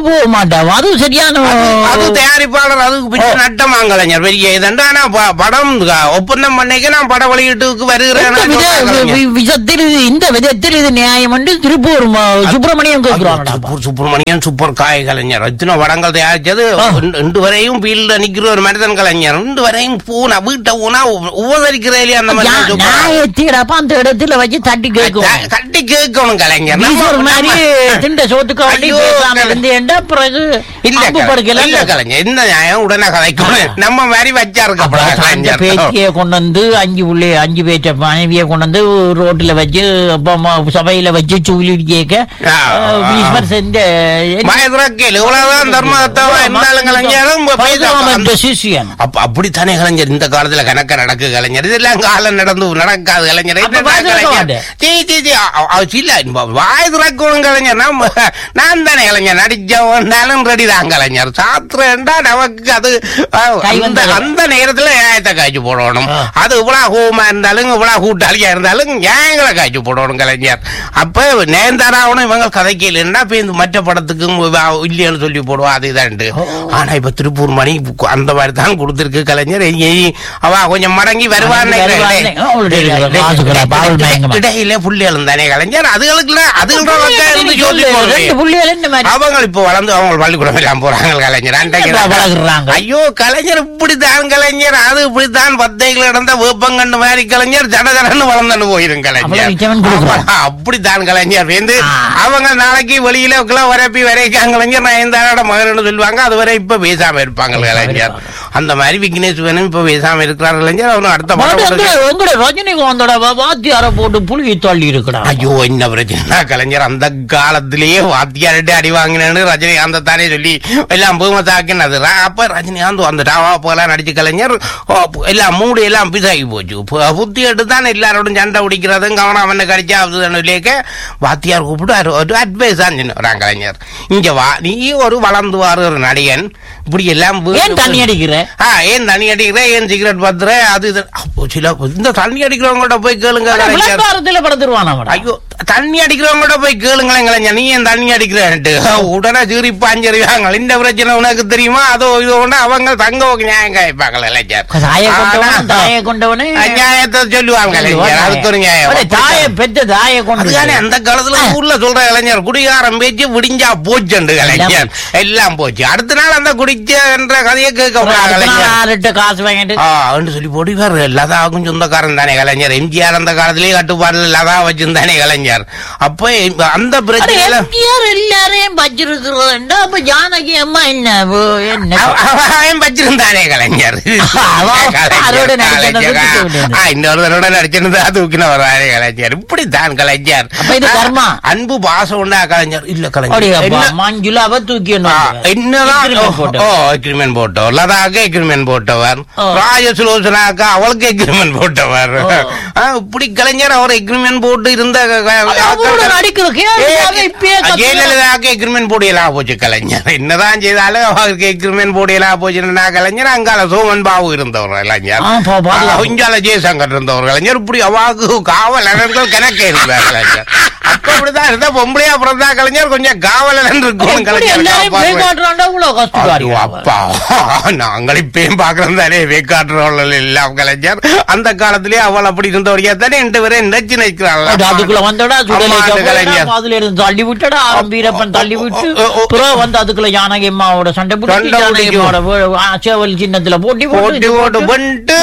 S1: வேண்டாம் அது சரியான
S2: அது தயாரிப்பாளர் அதுக்கு பிடிச்ச நட்டமாங்க கலைஞர் பெரிய இதண்டு ஆனா ப- படம் க- ஒப்பந்தம் பண்ணைக்கு நான் பட வெளியீட்டுக்கு வருகிறேன்
S1: இந்த வித- வி- விதத்தில் இது இந்த விதத்தில் இது நியாயம் என்று திருப்பூர் ம- சுப்பிரமணியம் கேட்கிறாங்கடா
S2: சூப்பர் சுப்பிரமணியன் சூப்பர் காய் கலைஞர் இத்தனை படங்கள் தயாரிச்சது
S1: ஆ.
S2: இன்று- இன்று வரையும் ஃபீல்ட்ல நிக்கிற ஒரு மனிதன் கலைஞர் இன்று வரையும் பூனா வீட்டை ஊனா உபசரிக்கிறதுலயே அந்த மாதிரி
S1: யா-
S2: சூப்பரா-
S1: நியாயத்தீடப்பா அந்த இடத்துல வச்சு தட்டி கேட்கும்
S2: க- கட்டி கேட்கணும் கலைஞர் நம்ம-
S1: ஒரு மாதிரி
S2: நம்ம-
S1: திண்ட சோத்துக்கு வேண்டி
S2: ஐயோ,
S1: பேசாம
S2: கலை-
S1: இருந்தேன்டா பிறகு
S2: இல்ல
S1: அம்பு
S2: கலை-
S1: படுக்கல
S2: இல்ல கலைஞர் இந்த நியாயம் உடனே கலைக்கணும் நம்ம மாதிரி வச்சா இருக்கப்படாது
S1: அந்த
S2: கலைஞர்
S1: பேத்திய கொண்டு வந்து அஞ்சு புள்ளி அஞ்சு பேச்ச மனைவிய கொண்டு வந்து ரோட்ல வச்சு அப்ப ம- சபையில வச்சு சூழி கேட்க
S2: ஆ,
S1: அஹ்,
S2: ஆ.
S1: ஈஸ்வர் செஞ்ச
S2: மயதுரக்கேல் இவ்வளவுதான் தர்மத்தவ இருந்தாலும் கலைஞரும் இப்ப பேச-
S1: அந்த சிஷியன்
S2: அப்ப அப்படித்தானே கலைஞர் இந்த காலத்துல கணக்க நடக்கு கலைஞர் இதெல்லாம் காலம் நடந்து நடக்காது கலைஞர்
S1: அப்ப
S2: என்னடா
S1: வாய் திறக்க
S2: கலைஞர்
S1: மாட்டேன்.
S2: சீ, சீ, சீ, அ- அ- இல்ல, இப்ப வாய் திறக்கணும் கலைஞர் நம்ம நான் தானே கலைஞர் நடிச்சவன்னாலும் ரெடி தான் கலைஞர் சாத்திரண்டா நமக்கு அது அ,
S1: கை
S2: அந்த
S1: வந்தது.
S2: அந்த நேரத்துல நியாயத்தை காய்ச்சி போடணும்
S1: ஆ.
S2: அது இவ்வளவு ஹோமா இருந்தாலும் இவ்வளவு கூட்டாளியா இருந்தாலும் நியாயங்களை காய்ச்சி போடணும் கலைஞர் அப்ப நேர்ந்தாராவணும் இவங்க கதைக்கலன்னா இப்ப இந்த மற்ற படத்துக்கும் இவ- இல்லைன்னு சொல்லி போடுவா அது இதாண்டு ஆனா இப்ப திருப்பூர் மணி அந்த மாதிரி தான் கொடுத்திருக்கு கலைஞர் இ- இ- அவ கொஞ்சம் மடங்கி வருவான்னு
S1: வருவான்னு. அவளுடைய காசுகளை பாவல் மயங்கமா.
S2: இடையில புள்ளிகளும் தானே கலைஞர் அதுகளுக்குள்ள அதுகளோட இருந்து சொல்லி
S1: ரெண்டு
S2: போடுவேன்
S1: புள்ளிகள் என்ன மாதிரி
S2: அவங்க இப்ப வளர்ந்து அவங்க பள்ளிக்கூடம் எல்லாம் போறாங்க கலைஞர் அன்றைக்கு
S1: எப்ப வளர்க்குறாங்க?
S2: ஐயோ கலைஞர் இப்படித்தான் கலைஞர் அது இப்படித்தான் பத்தைகள் நடந்த வேப்பங்கண்டு மாதிரி கலைஞர் ஜட ஜடன்னு வளர்ந்துன்னு போயிரும்
S1: அவ்வளவு
S2: கலைஞர்
S1: நிச்சயமா கொடுக்குறான்.
S2: ஆமா, அப்படித்தான் கலைஞர் வந்து
S1: ஆ.
S2: அவங்க நாளைக்கு வெளியில உட்கார வரப்பி வரைக்காங்க கலைஞர் நான் இந்த மகன் சொல்லுவாங்க அது வரை இப்ப பேசாம இருப்பாங்க கலைஞர் அந்த மாதிரி விக்னேஷ் வேணும் இப்ப பேசாம இருக்கிறார் கலைஞர் அவனு அடுத்த படம்
S1: மறுபடியும்
S2: கொடுக்க-
S1: எங்கட- எங்கட ரஜினிகாந்தோட வா- வாத்தியாரை போட்டு புழுகி தள்ளி இருக்கிறா
S2: ஐயோ என்ன பிரச்சனை கலைஞர் அந்த காலத்திலேயே வாத்தியார்கிட்ட அடி வாங்கினு ரஜினிகாந்த் தானே சொல்லி எல்லாம் பூமத்தாக்கினது ர- அப்ப ரஜினிகாந்த் வந்துட்டா வா போலாம் நடிச்சு கலைஞர் ஓ, பு- எல்லாம் மூடு எல்லாம் பிசாகி போச்சு பு- புத்தி எடுத்து தான் எல்லாரோடும் சண்டை பிடிக்கிறதும் கவனம் அவனை கடிச்சா அதுலேக்க வாத்தியார் கூப்பிட்டு ஒரு- ஒரு அட்வைஸ் தான் சொன்னான் கலைஞர் இங்க வா நீ ஒரு வளர்ந்து வார ஒரு நடிகன் இப்படி எல்லாம் வீ-
S1: ஏன் தண்ணி அடிக்கிற
S2: ஆ ஏன் தண்ணி அடிக்கிற ஏன் சிகரெட் பத்துற அது இது அப்போ சில இந்த தண்ணி அடிக்கிறவங்கள்ட்ட போய் கேளுங்க கலைஞர்
S1: விளம்பரத்துல படுத்துருவான் அவன்
S2: ஐயோ தண்ணி அடிக்கிறவங்க போய் கேளுங்களேன் கலைஞர் நீ ஏன் தண்ணி அடிக்கிறேன்ட்டு உடனே சிரி பாஞ்சறிவாங்க இந்த பிரச்சனை உனக்கு தெரியுமா அதோ இதோ ஒண்ணு அவங்க தங்க ஒரு நியாயம் காய்ப்பாங்க இளைஞர்
S1: தாயை கொண்டவன்
S2: ஆனா,
S1: தாயை கொண்டவனே
S2: நியாயத்தை சொல்லுவாங்க இளைஞர் அதுக்கு ஒரு நியாயம்
S1: அடே, தாயை பெற்ற தாயை கொண்டு
S2: அதுதானே அந்த காலத்துல ஊர்ல சொல்ற இளைஞர் குடிகாரம் பேச்சு விடிஞ்சா போச்சுண்டு கலைஞர் எல்லாம் போச்சு அடுத்த நாள் அந்த குடிச்ச என்ற கதையை கேட்க
S1: அடுத்த நாள்
S2: கலைஞர்
S1: ஆளுகிட்ட காசு வாங்கிட்டு
S2: ஆ, அப்படின்னு சொல்லி போட்டு இவர் லதாவுக்கும் சொந்தக்காரன் தானே கலைஞர் எம்ஜிஆர் அந்த காலத்திலேயே கட்டுப்பாடு லதா வச்சிருந்தானே கலைஞர் அப்ப இப்ப அந்த
S1: அடே,
S2: பிரச்சனையில
S1: எம்ஜிஆர் எல்லாரையும் வச்சிருக்கிறதா அப்ப ஜானகி அம்மா என்ன ஓ, என்ன
S2: அவ- அவன் வச்சிருந்தானே கலைஞர்
S1: அவன்
S2: கலைஞர்,
S1: அவரோட நடிச்சதை
S2: கலைஞர்.
S1: தூக்கி விடுறது.
S2: ஆ, இன்னொருத்தரோட நடிச்சிருந்தா தூக்கின வர்றாரு கலைஞர் இப்படித்தான் கலைஞர்
S1: அப்ப இது கர்மா.
S2: அன்பு பாசம் உண்டா கலைஞர் இல்ல
S1: அப்படியே
S2: கலைஞர்
S1: அப்பா,
S2: என்ன-
S1: மஞ்சுளாவை தூக்கி
S2: ஆ, என்னதான் ஓ எக்ரிமெண்ட் போட்டவர் லதாக்கு எக்ரிமெண்ட் போட்டவர்
S1: ஓ.
S2: ராஜசுலோசனாக்கா அவளுக்கு எக்ரிமெண்ட் போட்டவர்
S1: ஓ.
S2: ஆ, இப்படி கலைஞர் அவர் எக்ரிமெண்ட் போட்டு இருந்த க- க-
S1: அவரோட நடிக்கிற கேள்வி இப்பயே
S2: ஏ,
S1: கத்துறா.
S2: ஜெயலலிதாவுக்கு எக்ரிமெண்ட் போடியலாம் போச்சு கலைஞர் என்னதான் செய்தாலும் அவருக்கு எக்ரிமெண்ட் போடியலாம் போச்சுன்னா கலைஞர் அங்கால சோமன் பாபு இருந்தவர் கலைஞர்
S1: ஆ, பா- பாதுகாப்பு.
S2: இங்கால ஜெயசங்கர் இருந்தவர் கலைஞர் இப்படி அவாக்கு காவலர்கள் கணக்கே இருந்தார் கலைஞர் அப்ப அப்படிதான் இருந்த பொம்பளையா பிறந்தா கலைஞர் கொஞ்சம் காவலன் இருக்கும்
S1: இப்படி
S2: கலைஞர்
S1: எல்லாரையும்
S2: காப்பாற்றுவேன்.
S1: பேக்காட்டுறான்டா, இவ்வளவு கஷ்டக்காரி
S2: ஐயோ, அப்பா நாங்கள் இப்பயும் பாக்குறோம் தானே வேக்காட்டுறவர்கள் எல்லாம் கலைஞர் அந்த காலத்திலேயே அவள் அப்படி இருந்தவரையா தானே ரெண்டு பேரும் நச்சு
S1: அது
S2: நிற்கிறாள்
S1: அதுக்குள்ள வந்தடா சுடலை
S2: அம்மா, அந்த
S1: கலைஞர்
S2: கலைஞர்.
S1: அதுல இருந்து தள்ளி விட்டடா வீரப்பன் தள்ளி விட்டு
S2: ஓ, ஓ, ஓ.
S1: பிறகு வந்து அதுக்குள்ள ஜானகி அம்மாவோட சண்டை போட்டு
S2: சண்டை
S1: ஜானகி
S2: பிடிக்கும்.
S1: அம்மாவோட வே- ஆ, சேவல் சின்னத்துல போட்டி
S2: போட்டு போட்டு பண்ணிட்டு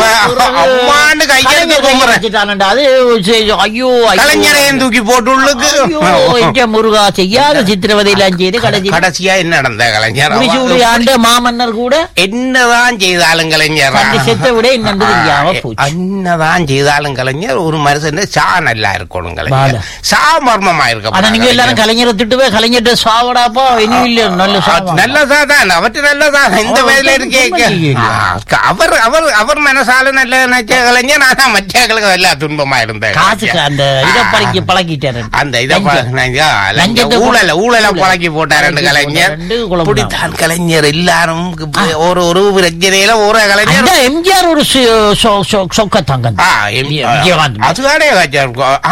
S2: அம்மாண்டு கையெழுத்து கும்புறேன்
S1: வச்சுட்டானண்டா அது சரி, ஐயோ ஐயோ.
S2: கலைஞரையும் தூக்கி போட்டு உள்ளுக்கு
S1: ஐயோ, என்ற முருகா செய்யாத சித்திரவதையெல்லாம் செய்து கடைசி
S2: கடைசியா என்ன நடந்த கலைஞர்
S1: முடிச்சு
S2: அவ-
S1: விடு ஆண்ட மாமன்னர் கூட
S2: என்னதான் செய்தாலும் கலைஞர்
S1: தன்னை செத்த விட என்னன்னு தெரியாம போச்சு
S2: என்னதான் செய்தாலும் கலைஞர் ஒரு மனுஷன் சா நல்லா இருக்கணும் கலைஞர்
S1: பால.
S2: சா மர்மமா
S1: ஆனா நீங்க
S2: இருக்க
S1: எல்லாரும் கலைஞரை திட்டுவே கலைஞர்ட்ட சாவடாப்பா இனி இல்ல நல்ல சாவா.
S2: நல்லதான் அவற்று நல்லதான் இந்த
S1: அவர்
S2: வயதுல
S1: வந்து
S2: இருக்கே
S1: துன்பம் செய்யலையா?
S2: ஆ, அவர் அவர் அவர் மனசால நல்ல நினைச்ச கலைஞர் ஆனா மற்றவர்களுக்கு எல்லாம் துன்பமா இருந்த
S1: காசுக்கு அந்த இதை பழக்கி பழகிட்டாரு
S2: அந்த இத
S1: லஞ்சம். லஞ்சத்தை
S2: ஊழல
S1: கொண்டு-
S2: ஊழல
S1: ஊழல்.
S2: பழக்கி போட்டார் ரெண்டு
S1: பழக்கி
S2: கலைஞர்
S1: போட்டார், ரெண்டு குழப்பம்
S2: இப்படித்தான் கலைஞர் எல்லாரும் இப்ப ஒரு ஒரு பிரச்சனையில ஒரு கலைஞர்
S1: அந்த எம்ஜிஆர் ஒரு சொ- சொ- சொ- சொக்க தங்கம்
S2: ஆ, எம்-
S1: விஜயகாந்த் மாதிரி.
S2: அதுதானே கலைஞர். ஆனா விஜய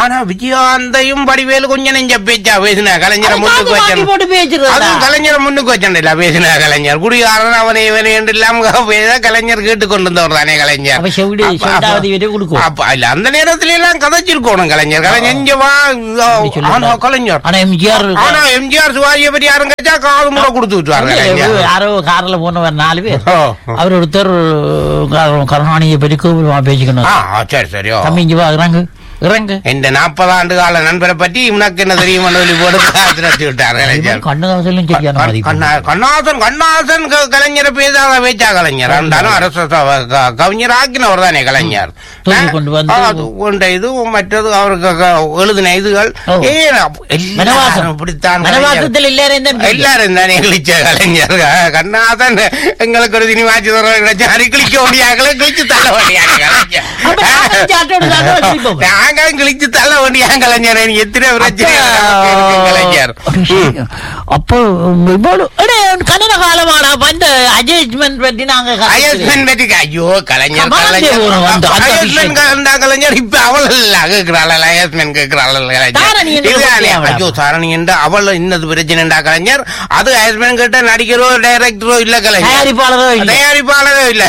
S2: விஜயாந்தையும் வடிவேலு கொஞ்சம் நெஞ்ச பேச்சா பேசின கலைஞரை
S1: அது
S2: முன்னுக்கு
S1: காது மாட்டி
S2: வச்சேன்
S1: போட்டு பேசுறதா?
S2: அதுவும் கலைஞரை முன்னுக்கு வச்சேன்ல பேசின கலைஞர் குடிகாரன் அவனை இவனை என்று இல்லாம பேச கலைஞர் கேட்டு கொண்டு வந்தவர் தானே கலைஞர்
S1: அப்ப செவிடு
S2: அப்ப-
S1: செவிடாவது வரை கொடுக்கும்
S2: அப்ப இல்ல அந்த நேரத்துல எல்லாம் கதைச்சிருக்கணும் கலைஞர் கலைஞர் இங்க வா
S1: அப்படி சொல்லுங்க.
S2: ஆனா கலைஞர்
S1: ஆனா எம்ஜிஆர்
S2: ஆனா எம்ஜிஆர் சிவாஜியை பத்தி யாரும் கேட்டா காது முறை கொடுத்து விட்டுவாங்க கலைஞர்
S1: யாரோ கார்ல போனவர் நாலு பேர்
S2: ஓ.
S1: அவர் ஒருத்தர் கரு- கருணாநிதியை பற்றி கோபுரமா பேசிக்கணும்
S2: ஆ சரி சரி ஓ.
S1: தம்பி இங்க வா இறங்கு இறங்கு
S2: இந்த நாற்பது ஆண்டு கால நண்பரை பற்றி உனக்கு என்ன தெரியும் சொல்லி போட்டு திரட்டி விட்டார் கலைஞர்
S1: கண்ணதாசலும் சரியான மதிப்பு
S2: கண்ணா- கண்ணாசன் கண்ணாசன் க- கலைஞரை பேசாத பேச்சா கலைஞர் இருந்தாலும் அரசு ச- க- கவிஞர் ஆக்கினவர் தானே கலைஞர்
S1: தூக்கி கொண்டு வந்து-
S2: ஆ, அது கொண்ட இது மற்றது அவருக்கு க- எழுதின இதுகள்
S1: ஓ.
S2: ஏன் அப்ப- எல்லாரும்
S1: மனவாசம்
S2: இப்படித்தான் கலைஞர்.
S1: மனவாசத்தில் எல்லாரும் தான்
S2: எல்லாரும் தானே கிழிச்ச கலைஞர் கண்ணாசன் எங்களுக்கு ஒரு சினிமாச்சு கிடைச்சா கிழிக்க முடியாங்களே கிழிச்சு தள்ள முடியாது
S1: அப்ப நானும் சாட்டோடு தானே வச்சிருப்போம்.
S2: நாங்க கிழிச்சு தள்ள முடியாது கலைஞர் எனக்கு எத்தனை பிரச்சனை இருக்கு கலைஞர் ம்.
S1: அப்போ இவ்வளவு அடே, கன்னட காலமாடா அப்ப இந்த அட்ஜஸ்ட்மெண்ட் பற்றி நாங்க கதைக்கிறோம்.
S2: அயஸ்மென் பற்றி ஐயோ கலைஞர்
S1: கமலா
S2: கலைஞர்
S1: தேவன் வந்து அந்த
S2: அயஸ்மென்
S1: விஷயம்.
S2: கலந்தா கலைஞர் இப்ப அவள் இல்ல கேக்குறாள் அயஸ்மென் கேக்குறாள்
S1: தாரணி என்று
S2: இதுதானே
S1: பத்தியா அவளா?
S2: ஐயோ தாரணி என்று அவள் இன்னது பிரச்சனைடா கலைஞர் அது அயஸ்மென் கிட்ட நடிகரோ டைரக்டரோ இல்ல கலைஞர்
S1: தயாரிப்பாளரோ இல்லை
S2: தயாரிப்பாளரோ இல்ல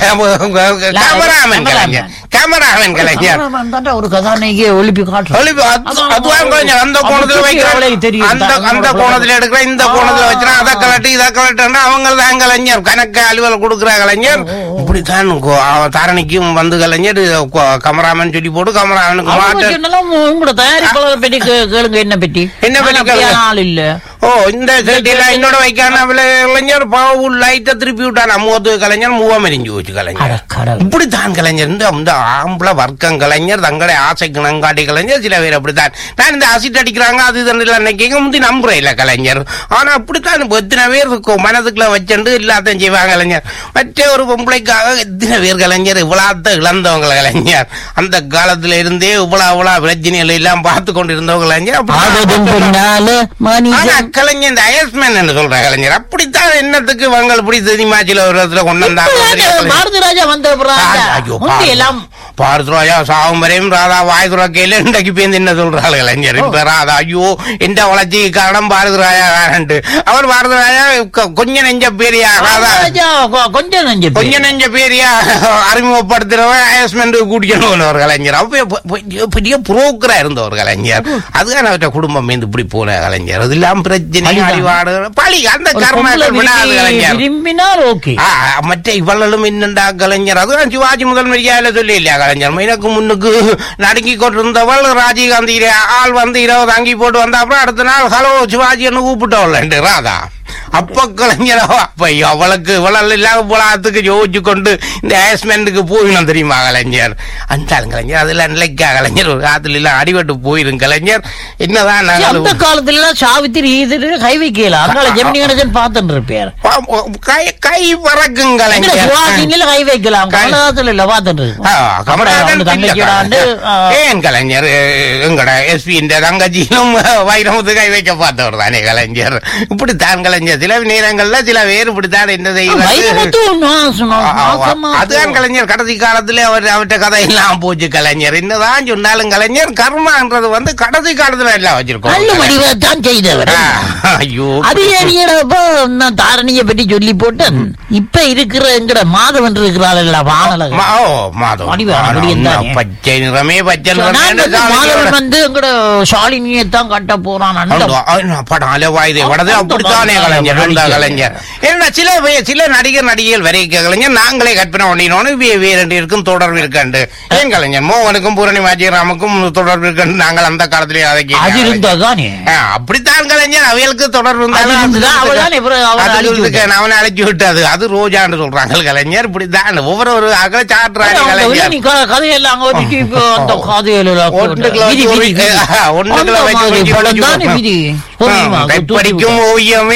S2: கேமராமேன் கலைஞர் கேமராமேன் கலைஞர்
S1: கேமராமேன் தான்டா ஒரு கதாநாயகியை ஒளிப்பி காட்டுறோம்
S2: ஒளிப்பு- அது- அதுதான் கலைஞர் அந்த கோணத்துல வைக்கிறான்
S1: அவளை தெரியும்.
S2: அந்த
S1: தான்
S2: அந்த
S1: அவளை
S2: கோணத்துல எடுக்கிற இந்த கோணத்துல வச்சுனா அதை கலட்டி இதை கலட்டுன்னா அவங்க தான் கலைஞர் கணக்கு அலுவல் கொடுக்குற கலைஞர் இப்படித்தான் கோ- அவ தாரணிக்கும் வந்து கலைஞர் கோ- கமராமன் சொல்லி போட்டு கமராமனுக்கு
S1: அவங்க
S2: மாட்ட
S1: சொன்னாலும் உங்களோட தயாரிப்பாளர் பற்றி கே- கேளுங்க என்ன பற்றி
S2: என்ன பற்றி
S1: நான் அப்படியான
S2: கேளுங்க.
S1: ஆள் இல்ல
S2: ஓ இந்த செட்டிலாம் என்னோட வைக்கான கலைஞர் பாவு லைட்டை திருப்பி விட்டான் மூவத்து கலைஞர் மூவம் எரிஞ்சு போச்சு
S1: அட
S2: கலைஞர்
S1: கடவுள்.
S2: இப்படித்தான் கலைஞர் இந்த இந்த ஆம்பளை வர்க்கம் கலைஞர் தங்களை ஆசைக்கு நங்காட்டி கலைஞர் சில பேர் அப்படித்தான் நான் இந்த அசிட் அடிக்கிறாங்க அது இது அன்னைக்கு முந்தி நம்புறேன் இல்ல கலைஞர் ஆனா அப்படித்தான் இப்ப எத்தனை பேர் இருக்கும் மனதுக்குள்ள வச்சுண்டு எல்லாத்தையும் செய்வாங்க கலைஞர் மற்ற ஒரு பொம்பளைக்காக எத்தனை பேர் கலைஞர் இவ்வளோத்த இழந்தவங்க கலைஞர் அந்த காலத்துல இருந்தே இவ்வளவு இவ்வளவு பிரச்சனைகள் எல்லாம் பார்த்து கொண்டு இருந்தவங்க கலைஞர்
S1: ஆகதும்
S2: அப்படி
S1: பின்னால
S2: ஆனா
S1: மனிதன்
S2: கலைஞர் இந்த அயஸ்மேன் என்று சொல்ற கலைஞர் அப்படித்தான் என்னத்துக்கு வங்கள் பிடி சினிமாச்சில ஒரு இடத்துல கொண்டு வந்தாங்க
S1: பாரதி ராஜா வந்த அப்புறம்
S2: ஐயோ,
S1: முந்தி எல்லாம்
S2: பாரத்ராஜா சாவும் வரையும் ராதா வாய் துறக்கையில இன்றைக்கு பேருந்து என்ன சொல்றாள் கலைஞர் இப்ப ராதா ஐயோ இந்த வளர்ச்சி காரணம் பாரதராஜா காரண்டு அவர் பாரதராஜா கொ- கொஞ்சம் நெஞ்ச பேரியா ராதா
S1: ராஜா கொ- கொஞ்சம் நெஞ்சு பேர்.
S2: கொஞ்சம் நெஞ்ச பேரியா அறிமுகப்படுத்துறவன் அயஸ்மெண்ட் கூட்டிக்கணும் ஒரு கலைஞர் அப்ப பெ- பெ- பெரிய புரோக்கரா இருந்த ஒரு கலைஞர் அதுதான் அவற்ற குடும்பம் மீந்து இப்படி போன கலைஞர் அது இல்லாம பிரச்சனை
S1: பழிதான்.
S2: அடிவாடு பழி அந்த
S1: ஒரு பொம்பளை
S2: கர்ம விடாது
S1: விரும்பி-
S2: கலைஞர்
S1: விரும்பினால் ஓகே
S2: ஆ, மற்ற இவ்வளவும் என்னண்டா கலைஞர் அதுதான் சிவாஜி முதல் மரியாதையில சொல்லி இல்லையா கலைஞர் எனக்கு முன்னுக்கு நடுங்கி கொண்டிருந்தவள் ராஜீவ்காந்தி ஆள் வந்து இரவு தங்கி போட்டு வந்த அப்புறம் அடுத்த நாள் ஹலோ சிவாஜி என்ன கூப்பிட்டவள் ராதா அப்ப கலைஞரோ அப்ப அவளுக்கு இவ்வளவு இல்லாத போலாத்துக்கு யோசிச்சு கொண்டு இந்த ஆஸ்மெண்ட்டுக்கு போயிடும் தெரியுமா கலைஞர் அந்த ஆள் கலைஞர் அதுல நிலைக்கா கலைஞர் ஒரு காத்துல எல்லாம் அடிபட்டு போயிரும் கலைஞர் என்னதான்
S1: அந்த
S2: நாங்களும்
S1: காலத்துல எல்லாம் சாவித்திரி இது கை வைக்கல அங்கால ஜெமினி கணேசன் பார்த்துட்டு இருப்பார்
S2: கை கை பறக்கும் கலைஞர்
S1: சுவாசினில கை வைக்கலாம்
S2: கை-
S1: கமலஹாசன் இல்ல பார்த்துட்டு இருக்கோம்.
S2: ஆ, கமலஹாசன்
S1: அவன் தங்கச்சியோட ஆண்டு, ஆ,
S2: ஏன் கலைஞர் எங்கட எஸ்பி இந்த தங்கச்சியிலும் வைரமுத்து கை வைக்க பார்த்தவர் தானே கலைஞர் இப்படித்தான் கலைஞர் சில நேரங்கள்ல சில பேர் இப்படித்தான் என்ன செய்வது
S1: வைரமுத்து நாசமா-
S2: ஆ, ஆ,
S1: நாசமா
S2: அதுதான் கலைஞர் கடைசி காலத்துல அவர் அவர்கிட்ட கதை எல்லாம் போச்சு கலைஞர் என்னதான் சொன்னாலும் கலைஞர் கர்மான்றது வந்து கடைசி காலத்துல எல்லாம்
S1: நல்ல
S2: வச்சிருக்கோம்
S1: வடிவத்தான் செய்தவர்
S2: ஆ, ஐயோ
S1: அது ஏறியப்போ நான் தாரணியை பற்றி சொல்லி போட்டேன் இப்ப இருக்கிற எங்கட மாதவன் இருக்கிறாள் வானலக
S2: மா- ஓ மாதவன்
S1: வடிவம், வடிவம்
S2: ஆனா,
S1: தானே.
S2: பச்சை நிறமே பச்சை
S1: நான்
S2: நிறமே
S1: வந்து மாதவன் வந்து எங்கட ஷாலினியை தான் கட்ட போறான் அந்த
S2: படம் அலவாயுதே வடது
S1: அந்த
S2: அப்படித்தானே
S1: படம்
S2: கலைஞர் அந்த
S1: நடிக்க.
S2: கலைஞர் ஏன்னா சில வே- சில நடிகர் நடிகைகள் வரைக்க கலைஞர் நாங்களே கற்பனை பண்ணினோன்னு வே- வேறு இருக்கும் தொடர்பு இருக்கண்டு ஏன் கலைஞர் மோகனுக்கும் பூரணிமா ஜெயராமுக்கும் தொடர்பு இருக்கண்டு நாங்கள் அந்த காலத்திலே அதை
S1: அது
S2: கேட்டோம்.
S1: இருந்தாதானே
S2: ஆ, அப்படித்தான் கலைஞர் அவைகளுக்கு தொடர்பு இருந்தாலும்
S1: அது இருந்ததா?
S2: அது
S1: அவள்தான் இவரை- அவரை
S2: அது
S1: அழிச்சு
S2: இருக்கு, அவனை அழைச்சி விட்டது அது ரோஜான்னு சொல்றாங்க கலைஞர் இப்படித்தான் ஒவ்வொரு ஒரு அகல சாட்டுறாங்க
S1: அந்த உள்ள
S2: கலைஞர்
S1: நீ க- கதையெல்லாம் அங்க வச்சுட்டு இப்போ அந்த கதையில
S2: ஒன்றுக்குள்ள
S1: விதி,
S2: வச்சு
S1: விதி,
S2: ஒரு-
S1: விதி.
S2: ஆ, ஒன்றுக்குள்ள
S1: அந்த
S2: வச்சு
S1: மாதிரி
S2: வச்சு
S1: படம்
S2: வச்சு
S1: தானே
S2: வைப்போம்.
S1: விதி. புரியுமா?
S2: ஆ, படிக்கும் ஓவியமே அந்த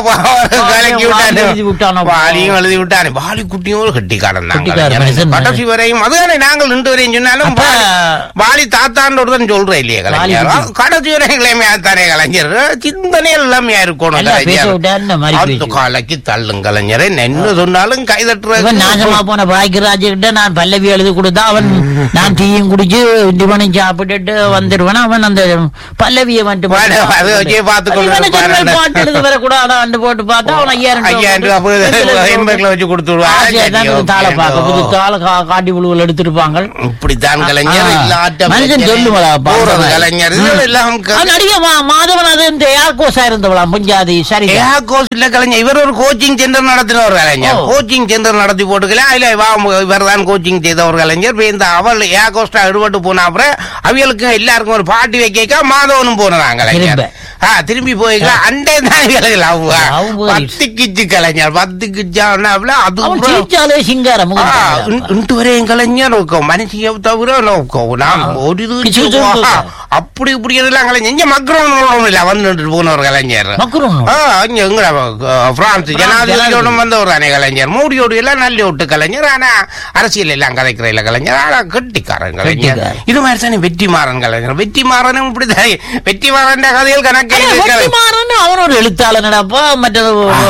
S2: கலக்கி
S1: வாலி எழுதி விட்டானோ.
S2: விட்டானு வாலியும் எழுதி விட்டானு வாலி குட்டியும் ஒரு கெட்டிக்காரன் தான்
S1: கெட்டிக்காரன்
S2: கலைஞர்.
S1: மனுஷன்.
S2: கடைசி வரையும் அதுதானே நாங்கள் நின்று வரையும் சொன்னாலும்
S1: அப்ப-
S2: வாலி- வாலி தாத்தான்னு ஒருத்தன் சொல்றேன் இல்லையே கலைஞர்
S1: வாலி
S2: கடைசி வரையும் இளமையா தானே கலைஞர் சிந்தனை இளமையா இருக்கணும்
S1: நல்லா பேச
S2: கலைஞர்
S1: விட்டா என்ன மாதிரி
S2: அந்த
S1: பேசு.
S2: காலைக்கு தள்ளும் கலைஞர் என்ன சொன்னாலும்
S1: இவன்
S2: கைதட்டுறது
S1: நாசமா போன பாக்கியராஜ் கிட்ட நான் பல்லவி எழுதி கொடுத்தா அவன் நான் டீயும் குடிச்சு டிபனும் சாப்பிட்டுட்டு வந்துடுவேன் அவன் அந்த பல்லவியை வந்துட்டு
S2: வாட, அதை வச்சே பார்த்துக் கொண்டு
S1: இவனுக்கு
S2: இருப்பாரு.
S1: இனிமேல் பாட்டு எழுத வரக்கூடாது போட்டு பார்த்தா அவன் ஐயாயிரம்
S2: ஐயாயிரம் ரூபாய் போய் ஹெல்மெட்ல வச்சு கொடுத்து விடுவாங்க.
S1: தாளை பார்க்க புது தாளை கா- காட்டி புழுவல் எடுத்திருப்பாங்க
S2: இப்படித்தான் கலைஞர்
S1: ஆ.
S2: இல்லாட்ட
S1: மனுஷன்
S2: பிரச்சனை.
S1: சொல்லுவலா,
S2: போறது
S1: பாருங்க.
S2: கலைஞர் இது எல்லாம் க-
S1: அவன் நடிகை மா- மாதவன் அது இந்த ஏர்கோஸா இருந்தவளாம் புஞ்சாதி சரி
S2: ஏன் கோர்ஸ் இல்ல கலைஞர் இவர் ஒரு கோச்சிங் சென்டர் நடத்தின ஒரு கலைஞர்
S1: ஓ.
S2: கோச்சிங் சென்டர் நடத்தி போட்டுக்கல அதுல இவர் தான் கோச்சிங் செய்த ஒரு கலைஞர் இப்ப இந்த அவள் ஏ கோஸ்டா எடுபட்டு போன அப்புறம் அவங்களுக்கு எல்லாருக்கும் ஒரு பாட்டி வைக்க மாதவனும் போனாங்க கலைஞர்
S1: திரும்ப.
S2: ஆ, திரும்பி போய்க்கலாம் அண்டே தான் இவங்களுக்கு love.
S1: Love போய்.
S2: பத்து கிச்சு கலைஞர் பத்து கிச்சான்னா அது
S1: அவன்
S2: அப்புறம்
S1: சிரிச்சாலே சிங்காரம்
S2: ஆ, இன்- இன்று வரையும் கலைஞர் இருக்கும். மனுஷியை தவிர நோக்கம். நான் ஒரு இது
S1: கிச்சு
S2: வச்சு,
S1: கிச்சு
S2: ஆ, அப்படி இப்படி எல்லாம் கலைஞர் இங்க மக்களும் இல்ல வந்துட்டு போனவர் கலைஞர்
S1: மக்களும்
S2: ஆ, இங்க எங்கடா, அஹ், பிரான்ஸ் ஜனாதிபதியோட வந்தவர் தானே கலைஞர் மோடியோடு எல்லாம் நல்ல விட்டு கலைஞர் ஆனா அரசியல் எல்லாம் கலைக்கிற இல்ல கலைஞர் ஆனா கெட்டிக்காரன் கலைஞர்
S1: கெட்டிக்காரன்.
S2: இது மாதிரி தானே வெற்றிமாறன் கலைஞர் வெற்றிமாறனும் இப்படிதான் வெற்றிமாறன் கதைகள் கணக்கு இருக்கு.
S1: வெற்றிமாறன் அவன் ஒரு எழுத்தாளர் நடப்பா மற்றது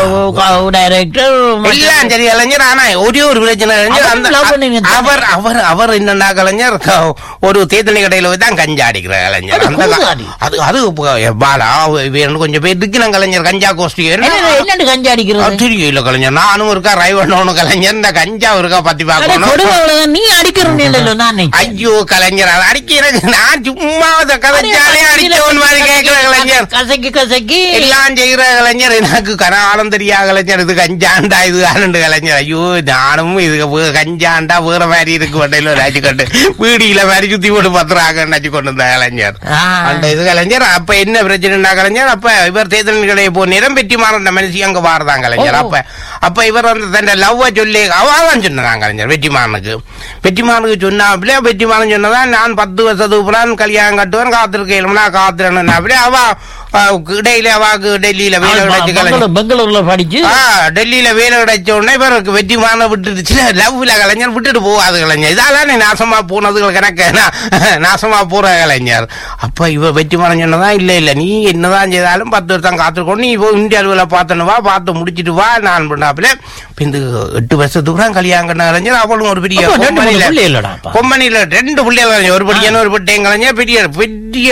S1: டைரக்டர்
S2: எல்லாம் சரி கலைஞர் ஆனா ஒரே ஒரு பிரச்சனை கலைஞர்
S1: அவர்
S2: அந்த
S1: love பண்ணீங்க தானே?
S2: அவர் அவர் அவர் என்னன்னா கலைஞர் க- ஒரு தேத்தனை கடையில போய் தான் கஞ்சா அடிக்கிற கலைஞர்
S1: அது
S2: அந்த க-
S1: கூதாடி.
S2: அது அது இப்ப பாலா வேணும் கொஞ்சம் பேர் இருக்கிற கலைஞர் கஞ்சா கோஷ்டி
S1: என்னண்டு கஞ்சி அடிக்கிறது
S2: தெரியும் இல்ல கலைஞர் நானும் இருக்கா ரைவண்ணவனு கலைஞர் இந்த கஞ்சா இருக்கா பத்தி
S1: அட,
S2: பார்க்கணும்
S1: கொடுமையுள்ளவன், நீ அடிக்கிறன்னு இல்லைல்ல, நான் நினைச்சேன்.
S2: ஐயோ கலைஞர் அது அடிக்கிறது நான் சும்மா அதை கதைச்சாலே அடிச்சவன் மாதிரி கேட்கிற கலைஞர்
S1: கசக்கி கசக்கி
S2: எல்லாம் செய்கிற கலைஞர் எனக்கு கனாலம் தெரியா கலைஞர் இது கஞ்சாண்டா இது ஆனண்டு கலைஞர் ஐயோ நானும் இது வே- கஞ்சாண்டா வேற மாதிரி இருக்கு வண்டையில நினைச்சு கொண்டு வீடியில மாதிரி சுத்தி போட்டு பத்துறாங்க நினைச்சு கொண்டு இருந்த கலைஞர்
S1: ஆ.
S2: அந்த இது கலைஞர் அப்ப என்ன பிரச்சனைனா கலைஞர் அப்ப இவர் தேர்தல் கடையை போ நிறம் பெற்றி மாறந்த மனுஷி அங்க வாரதான் கலைஞர்
S1: ஓ.
S2: அப்ப அப்ப இவர் வந்து தன் லவ்வ சொல்லி அவாதான் சொன்னான் கலைஞர் வெற்றிமாறனுக்கு வெற்றிமாறனுக்கு சொன்னா அப்படியே வெற்றிமாறன் சொன்னதான் நான் பத்து வருஷத்துக்கு அப்புறம் கல்யாணம் கட்டுவேன் காத்திருக்கேன் காத்திரன் அப்படியே அவ அஹ், இடையில அவாக்கு டெல்லியில வேலை
S1: அவன்
S2: கிடைச்சு கலைஞர்
S1: பெங்களூர் பெங்களூர்ல படிச்சு
S2: ஆ, டெல்லியில வேலை கிடைச்ச உடனே இவருக்கு வெற்றிமான விட்டுடுச்சு லவ்ல கலைஞர் விட்டுட்டு போகாது கலைஞர் இதால நாசமா போனது கணக்கு நா- நாசமா போற கலைஞர் அப்ப இவ வெற்றிமானம் சொன்னதான் இல்ல இல்ல நீ என்னதான் செய்தாலும் பத்து வருஷம் காத்திருக்கணும் நீ இப்போ இந்திய அளவில் பார்த்தனு வா பார்த்து முடிச்சிட்டு வா நான் பண்ணாப்புல இப்ப இந்த எட்டு வருஷத்துக்கு தான் கல்யாணம் கண்ண கலைஞர் அவளும் ஒரு பெரிய
S1: அப்ப ரெண்டு மூணு
S2: கொம்பனில-
S1: பிள்ளை இல்லடாப்பா.
S2: கொம்பனில ரெண்டு பிள்ளைகள் கலைஞர் ஒரு படிக்கணும் ஒரு பட்டையும் கலைஞர் பெரிய பெரிய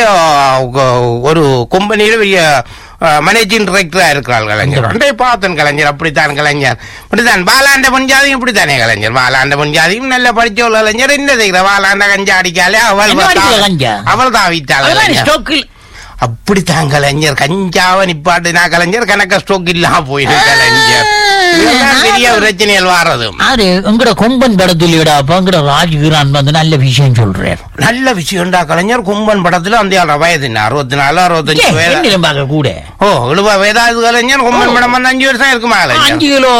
S2: அஹ், ஒரு கொம்பனியில பெரிய மேனேஜிங் டைரக்டரா இருக்கிறாள் கலைஞர் அண்டை பார்த்தன் கலைஞர் அப்படித்தான் கலைஞர் இப்படித்தான் பாலாண்ட பஞ்சாதியும் இப்படித்தானே கலைஞர் பாலாண்ட பஞ்சாதியும் நல்ல படிச்ச ஒரு கலைஞர் என்ன செய்கிற பாலாண்ட கஞ்சா அடிக்காலே அவள்
S1: என்ன அடிக்கிற கஞ்சா?
S2: அவள் தான் விட்டாள்
S1: அதெல்லாம்
S2: கலைஞர்.
S1: ஸ்டோக்கில்
S2: அப்படித்தான் கலைஞர் கஞ்சாவை நிப்பாட்டினா கலைஞர் கணக்க ஸ்டோக் இல்லாம போயிடும் கலைஞர் இதெல்லாம் பெரிய பிரச்சனைகள் வாரது
S1: ஆறு எங்கட கொம்பன் படத்துலடா அப்ப எங்கட ராஜ்கிரான் வந்து நல்ல விஷயம் சொல்றாரு
S2: நல்ல விஷயம்டா கலைஞர் கும்பன் படத்துல அந்த ஆளோட வயது என்ன அறுபத்தி நாலு அறுபத்தஞ்சு வயது
S1: என்னிலும் பார்க்க கூட
S2: ஓ இழுவா வேதாது கலைஞர் கும்பன் படம் வந்து அஞ்சு வருஷம் இருக்குமா கலைஞர்
S1: அஞ்சு கிலோ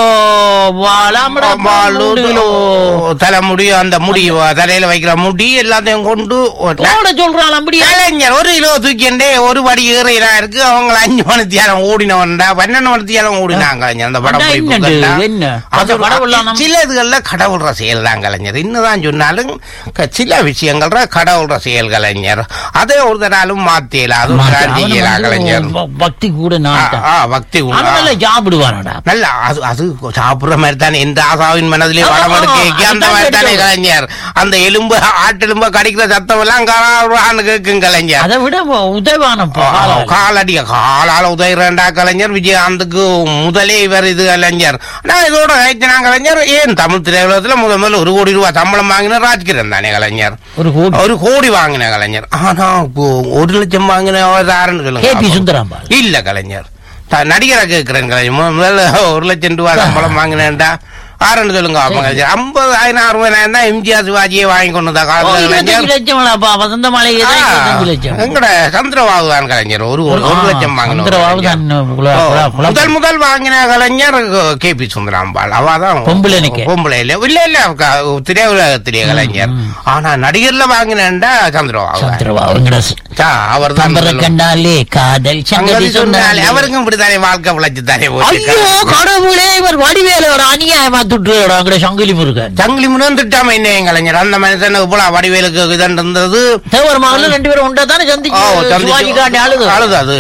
S1: வாழாமடா
S2: பாலு,
S1: மூணு கிலோ
S2: தலைமுடி அந்த முடி தலையில வைக்கிற முடி எல்லாத்தையும் கொண்டு ஒரு
S1: போட சொல்றான் அப்படியே
S2: கலைஞர் ஒரு கிலோ தூக்கிண்டே ஒரு படி ஏறையிலா இருக்கு அவங்க அஞ்சு மணித்தியாலம் ஓடினவன்டா பன்னெண்டு மணித்தியாலம் ஓடினாங்க கலைஞர் அந்த படம்
S1: அதான்
S2: பிடிப்பு
S1: என்னண்டு,
S2: கண்டா.
S1: என்ன?
S2: அது
S1: அது கடவுள்லாம் நம்ம-
S2: சில இதுகள்ல கடவுள் செயல் தான் கலைஞர் இன்னதான் சொன்னாலும் க- சில விஷயங்கள்ல கடவுள் செயல் கலைஞர் அதை ஒரு நாளும் மாத்தியல அது செய்யலா கலைஞர்
S1: பக்தி கூட
S2: ஆ,
S1: நாட்டம்
S2: ஆ, பக்தி உள்ள-
S1: அவன் நல்லா சாப்பிடுவானடா
S2: நல்ல அது அது சாப்பிடுற மாதிரி தானே எந்த ஆசாவின் மனதிலே
S1: ஆ,
S2: வளம்
S1: ஆ,
S2: எடுக்க அந்த
S1: அதான்
S2: மாதிரி தானே
S1: கேட்டோம்.
S2: கலைஞர் அந்த எலும்பு ஆட்டெலும்பு கடிக்கிற சத்தம் எல்லாம் காலான்னு கேட்கும் கலைஞர்
S1: அதை விட உதவானப்பா
S2: காலடிய காலால உதயிரண்டா கலைஞர் விஜயகாந்துக்கு முதலே இவர் இது கலைஞர் நான் இதோட ரைத்தனா கலைஞர் ஏன் தமிழ் திரையுலகத்துல முதல் முதல்ல ஒரு கோடி ரூபாய் சம்பளம் வாங்கின ராஜ்கிரண் தானே கலைஞர்
S1: ஒரு கோடி
S2: ஒரு கோடி வாங்கின கலைஞர் ஆனா இப்போ ஒரு லட்சம் வாங்கின யாருன்னு
S1: கே பி
S2: சொல்லுங்க
S1: சுந்தராம்பாள்
S2: இல்ல கலைஞர் த- நடிகரை கேட்கிறேன் கலைஞர் மு- முதல்ல ஒரு லட்சம் ரூபாய் சம்பளம் வாங்கினேன்டா ஆறுன்னு சொல்லுங்க பாப்போம் கலைஞர் ஐம்பதாயிரம் அறுபதாயிரம் தான் எம்ஜிஆர் சிவாஜியே வாங்கி கொண்டு வந்த
S1: ஓ,
S2: காலத்துல
S1: இருபத்தஞ்சு
S2: கலைஞர்
S1: லட்சம்லாப்பா வசந்த மாளிகை தான் இருபத்தஞ்சு லட்சம்
S2: எங்கட சந்திரபாபு தான் கலைஞர் ஒரு ஒரு ஒரு லட்சம் வாங்கின
S1: சந்திரபாபு தான் குல-
S2: ஓ,
S1: குல- குல-
S2: முதல் முதல் வாங்கின கலைஞர் கே பி சுந்தராம்பாள் அவதான்
S1: பொம்பளை நிக்க.
S2: பொம்பளை இல்ல இல்ல இல்ல க- திரையுலகத்திலே கலைஞர் ஆனா நடிகர்ல வாங்கினேன்டா சந்திரபாபு
S1: சந்திரபாபு எங்கட
S2: அவர் தான்
S1: தம்பர கண்டாலே காதல் சங்கதி சொன்னாலே
S2: அவருக்கும் இப்படித்தானே வாழ்க்கை பிழைச்சு தானே
S1: ஐயோ கடவுளே இவர் வடிவேல ஒரு அநியாயமா துட்டுறாரு அங்கட சங்கிலி முருகன்
S2: சங்கிலி முருகன் திட்டாம என்ன கலைஞர் அந்த மனுஷனுக்கு போல வடிவேலுக்கு இதன் இருந்தது
S1: தேவர் மகள் ரெண்டு பேரும் உண்டா தானே
S2: ஓ,
S1: சந்திச்சு
S2: சந்திச்சு-
S1: சிவாஜி காண்டி அழுது
S2: அழுது அது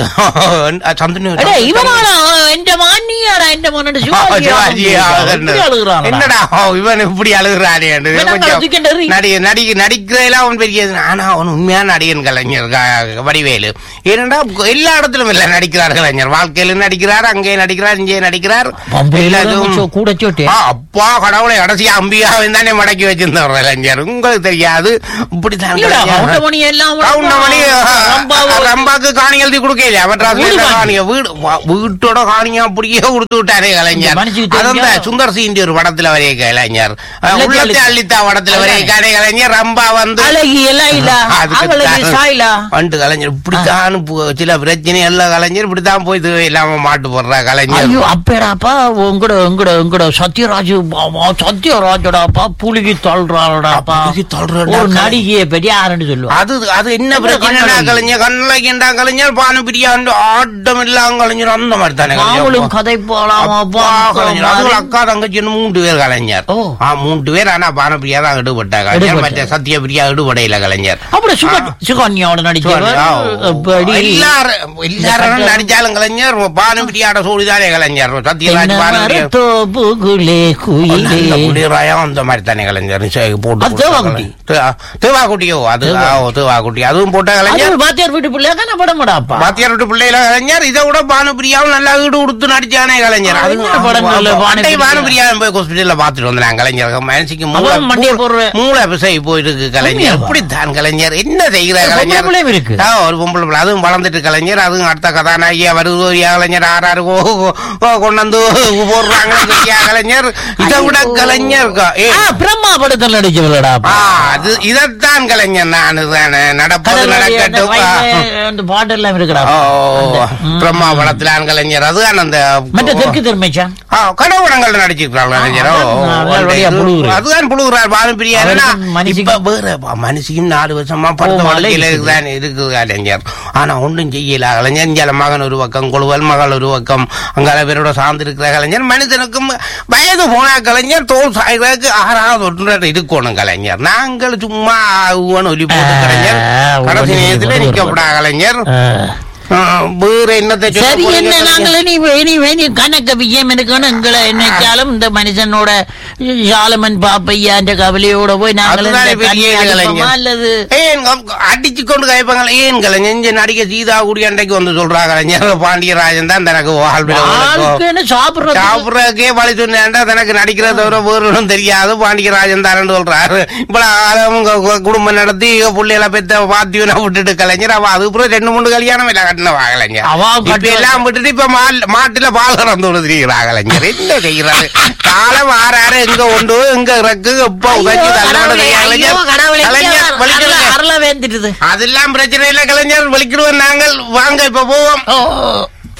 S2: சந்தினி
S1: அடே இவனாடா என்ற மானியாடா என்ற மகன் சிவாஜி
S2: சிவாஜி
S1: அழுகுறான்
S2: என்னடா ஓ, இவன் இப்படி அழுகுறானே
S1: இவன் அங்க தூக்கிட்டு எறி.
S2: நடிகை நடிகை நடிக்கிறதெல்லாம் அவன் பெரிய இது. ஆனா அவன் உண்மையான நடிகன் கலைஞர் க- வடிவேலு ஏனென்றா எல்லா இடத்திலும் இல்ல நடிக்கிறார் கலைஞர் வாழ்க்கையில நடிக்கிறார் அங்கே நடிக்கிறார் இங்கே நடிக்கிறார் எல்லாத்துக்கும்
S1: கூட சோட்டு
S2: ஆ, அப்பா கடவுளை கடைசியா அம்பிகாவை தானே மடக்கி வச்சிருந்தவர் கலைஞர் உங்களுக்கு தெரியாது இப்படித்தான் கலைஞர்.
S1: கவுண்டமணி எல்லாம்
S2: கவுண்டமணி
S1: ரம்பாவை
S2: ரம்பாக்கு காணி எழுதி கொடுக்கல மெட்ராஸ்ல
S1: வீடு
S2: என்ன
S1: வாங்கி.
S2: காணிய வீடு வா- வீட்டோட காணிய அப்படியே கொடுத்து விட்டாரே கலைஞர்
S1: இந்த மனுஷனுக்கு
S2: அதான்
S1: தெரிஞ்சா-
S2: சுந்தர் சி ஒரு படத்துல வரைய கலைஞர் அஹ்,
S1: உள்ளத்தை
S2: உள்ளத்தை
S1: அள்ளித்தா.
S2: அள்ளித்தா படத்துல வரைய காணே கலைஞர் ரம்பா வந்து
S1: அழகி எல்லாம் இல்ல
S2: அதுக்கு
S1: அவளுக்கு
S2: தான்
S1: சாயிலா
S2: வந்து கலைஞர் இப்படித்தான் பு- சில பிரச்சனை எல்லாம் கலைஞர் இப்படித்தான் போய் இது இல்லாம மாட்டு போடுற கலைஞர்
S1: ஐயோ அப்பேடாப்பா உங்கட உங்கட உங்கட சத்யராஜ் பாபா சத்யராஜடாப்பா புலிகி தள்ளுறாடாப்பா
S2: புலிகி தள்ளுறாடா.
S1: ஒரு நடிகையை பற்றி யாருன்னு சொல்லுவா
S2: அது அது என்ன
S1: என்ன
S2: பிரச்சனை
S1: கண்ணாடி?
S2: கலைஞர் கண்ணலகின்றா கலைஞர் பானு பிரியாண்டு ஆட்டம் இல்லாம கலைஞர் அந்த மாதிரி தானே
S1: மாவுளும்
S2: கலைஞர்
S1: கதை போலாமாப்பா
S2: அப்பா கலைஞர் அதுவும் அக்கா தங்கச்சி மூன்று பேர் கலைஞர்
S1: ஓ.
S2: ஆ மூன்று பேர் ஆனா பானபிரியா தான் ஈடுபட்டா கலைஞர்
S1: ஈடுபட்டா.
S2: மற்ற சத்யபிரியா ஈடுபடையில கலைஞர்
S1: அப்படி சுக சுகன்யாவோட நடிச்சவர் அப்படி
S2: எல்லாரும் எல்லாரும் நடிச்சாலும் கலைஞர் பானுபிரியாட சோழிதானே கலைஞர் சத்யராஜ் பானுபிரியா
S1: தோப்புகுலே குயிலே
S2: குளிராயம் அந்த மாதிரி தானே கலைஞர் சே, போட்டு
S1: அது தேவாக்குட்டி.
S2: தே- தேவாக்குட்டியோ அது ஆ, ஓ, தேவாக்குட்டி அதுவும் போட்ட கலைஞர்
S1: அது பாத்தியார் வீட்டு பிள்ளையா தானே படமாடாப்பா
S2: பாத்தியார் விட்டு பிள்ளையில கலைஞர் இதை விட பானுபிரியாவும் நல்லா ஈடு கொடுத்து நடிச்சானே கலைஞர்
S1: அது என்ன படங்கள்ல பானுபிரியா?
S2: பானுபிரியா போய் ஹாஸ்பிட்டல்ல பாத்துட்டு வந்தாங்க கலைஞர் மனசுக்கு
S1: அவன் மண்டையை போடுற
S2: மூளை பிசை போயிருக்கு கலைஞர்
S1: உண்மையாவா?
S2: எப்படித்தான் கலைஞர் என்ன செய்கிற
S1: பொம்பளை
S2: கலைஞர்
S1: பிள்ளையும் இருக்கு.
S2: ஆ, ஒரு பொம்பளை பிள்ளை அதுவும் வளர்ந்துட்டு கலைஞர் அதுவும் அடுத்த கதாநாயகியா வருது ஒரு கலைஞர் ஆறாறு கோ கோ- கோ- கொண்டு வந்து போடுறாங்க தெரியா கலைஞர் இதை விட கலைஞர் க- ஏ,
S1: ஆ, பிரம்மா படத்தில் நடிச்சவளடாப்பா
S2: ஆ, அது இதைத்தான் கலைஞர் நான் தானே நடப்பது நடக்கட்டும் ஆ.
S1: அந்த பாட்டெல்லாம் இருக்குடா
S2: ஓ பிரம்மா படத்துல கலைஞர் அதுதான் அந்த
S1: மற்ற தெற்கு திரும்பிச்சான்
S2: ஆ, கடவுடங்கள் நடிச்சிருக்காங்க கலைஞரோ
S1: அதான் அதான் வழியா புழுகுறார்.
S2: அதுதான் புழுகுறார் பானுபிரியா
S1: அவருக்கும் மனுஷிக்கும்
S2: இப்ப வேற ப- மனுஷிக்கும் நாலு வருஷமா படுத்த
S1: ஓ,
S2: வாழ்க்கையில
S1: மலை
S2: இருக்குதான் இருக்குது கலைஞர் ஆனா ஒன்றும் செய்யல கலைஞர் இந்தியால மகன் ஒரு பக்கம் கொழுவல் மகள் ஒரு பக்கம் அங்கால பேரோட சார்ந்து இருக்கிற கலைஞர் மனிதனுக்கும் வயது போனா கலைஞர் தோல் சாய்வதற்கு ஆறாவது ஒன்று இருக்கணும் கலைஞர் நாங்கள் சும்மா ஊவன் ஒலி போட்டு கலைஞர்
S1: ஆ,
S2: கடைசி
S1: ஒலி
S2: நேரத்துல
S1: போட்டு
S2: நிக்கப்படா கலைஞர்
S1: ஆ.
S2: ஆ, வேற என்னத்தை சொல்ல
S1: சரி
S2: போறீங்க
S1: என்ன
S2: கலைஞர்?
S1: நாங்களே நீ நீ நீ கணக்க விஜயம் இருக்கணும் எங்களை என்னைக்காலும் இந்த மனுஷனோட சாலமன் பாப்பையான்ற கவலையோட போய் நாங்கள்
S2: அதுதானே
S1: இந்த
S2: பெரிய
S1: தண்ணி
S2: கலைஞர்.
S1: அடிப்போமா அல்லது
S2: ஏன் கம்- அடிச்சு கொண்டு கைப்பாங்களே ஏன் கலைஞர் இங்க நடிக்க சீதா கூடி அன்றைக்கு வந்து சொல்றா கலைஞர் பாண்டியராஜன் தான் தனக்கு வாழ்வில்
S1: ஆளுக்குன்னு சாப்பிடுறது
S2: சாப்பிடுறதுக்கே வழி சொன்னேன்டா தனக்கு நடிக்கிறத தவிர வேறு ஒன்றும் தெரியாது பாண்டியராஜன் தாரன்னு சொல்றாரு இப்ப அவங்க குடும்பம் நடத்தி பிள்ளைகளை பெத்த பாத்தியனை விட்டுட்டு கலைஞர் அவ அதுக்கப்புறம் ரெண்டு மூணு கல்யாணம் இல்ல கட்டினவா கலைஞர்
S1: அவ
S2: இப்ப
S1: கட்டுவா-
S2: எல்லாம் விட்டுட்டு இப்ப மால்- மாட்டுல பால் கறந்து விடுறீங்களா கலைஞர் என்ன செய்யறாரு காலம் ஆறாறு எங்க உண்டு எங்க இறக்கு எப்ப உதச்சி தள்ளாடு கலைஞர் கலைஞர் வலிக்கிறது.
S1: அருள வேந்துட்டுது
S2: அதெல்லாம் பிரச்சனை இல்ல கலைஞர் வலிக்கிடுவோம் நாங்கள் வாங்க இப்ப போவோம்
S1: ஓ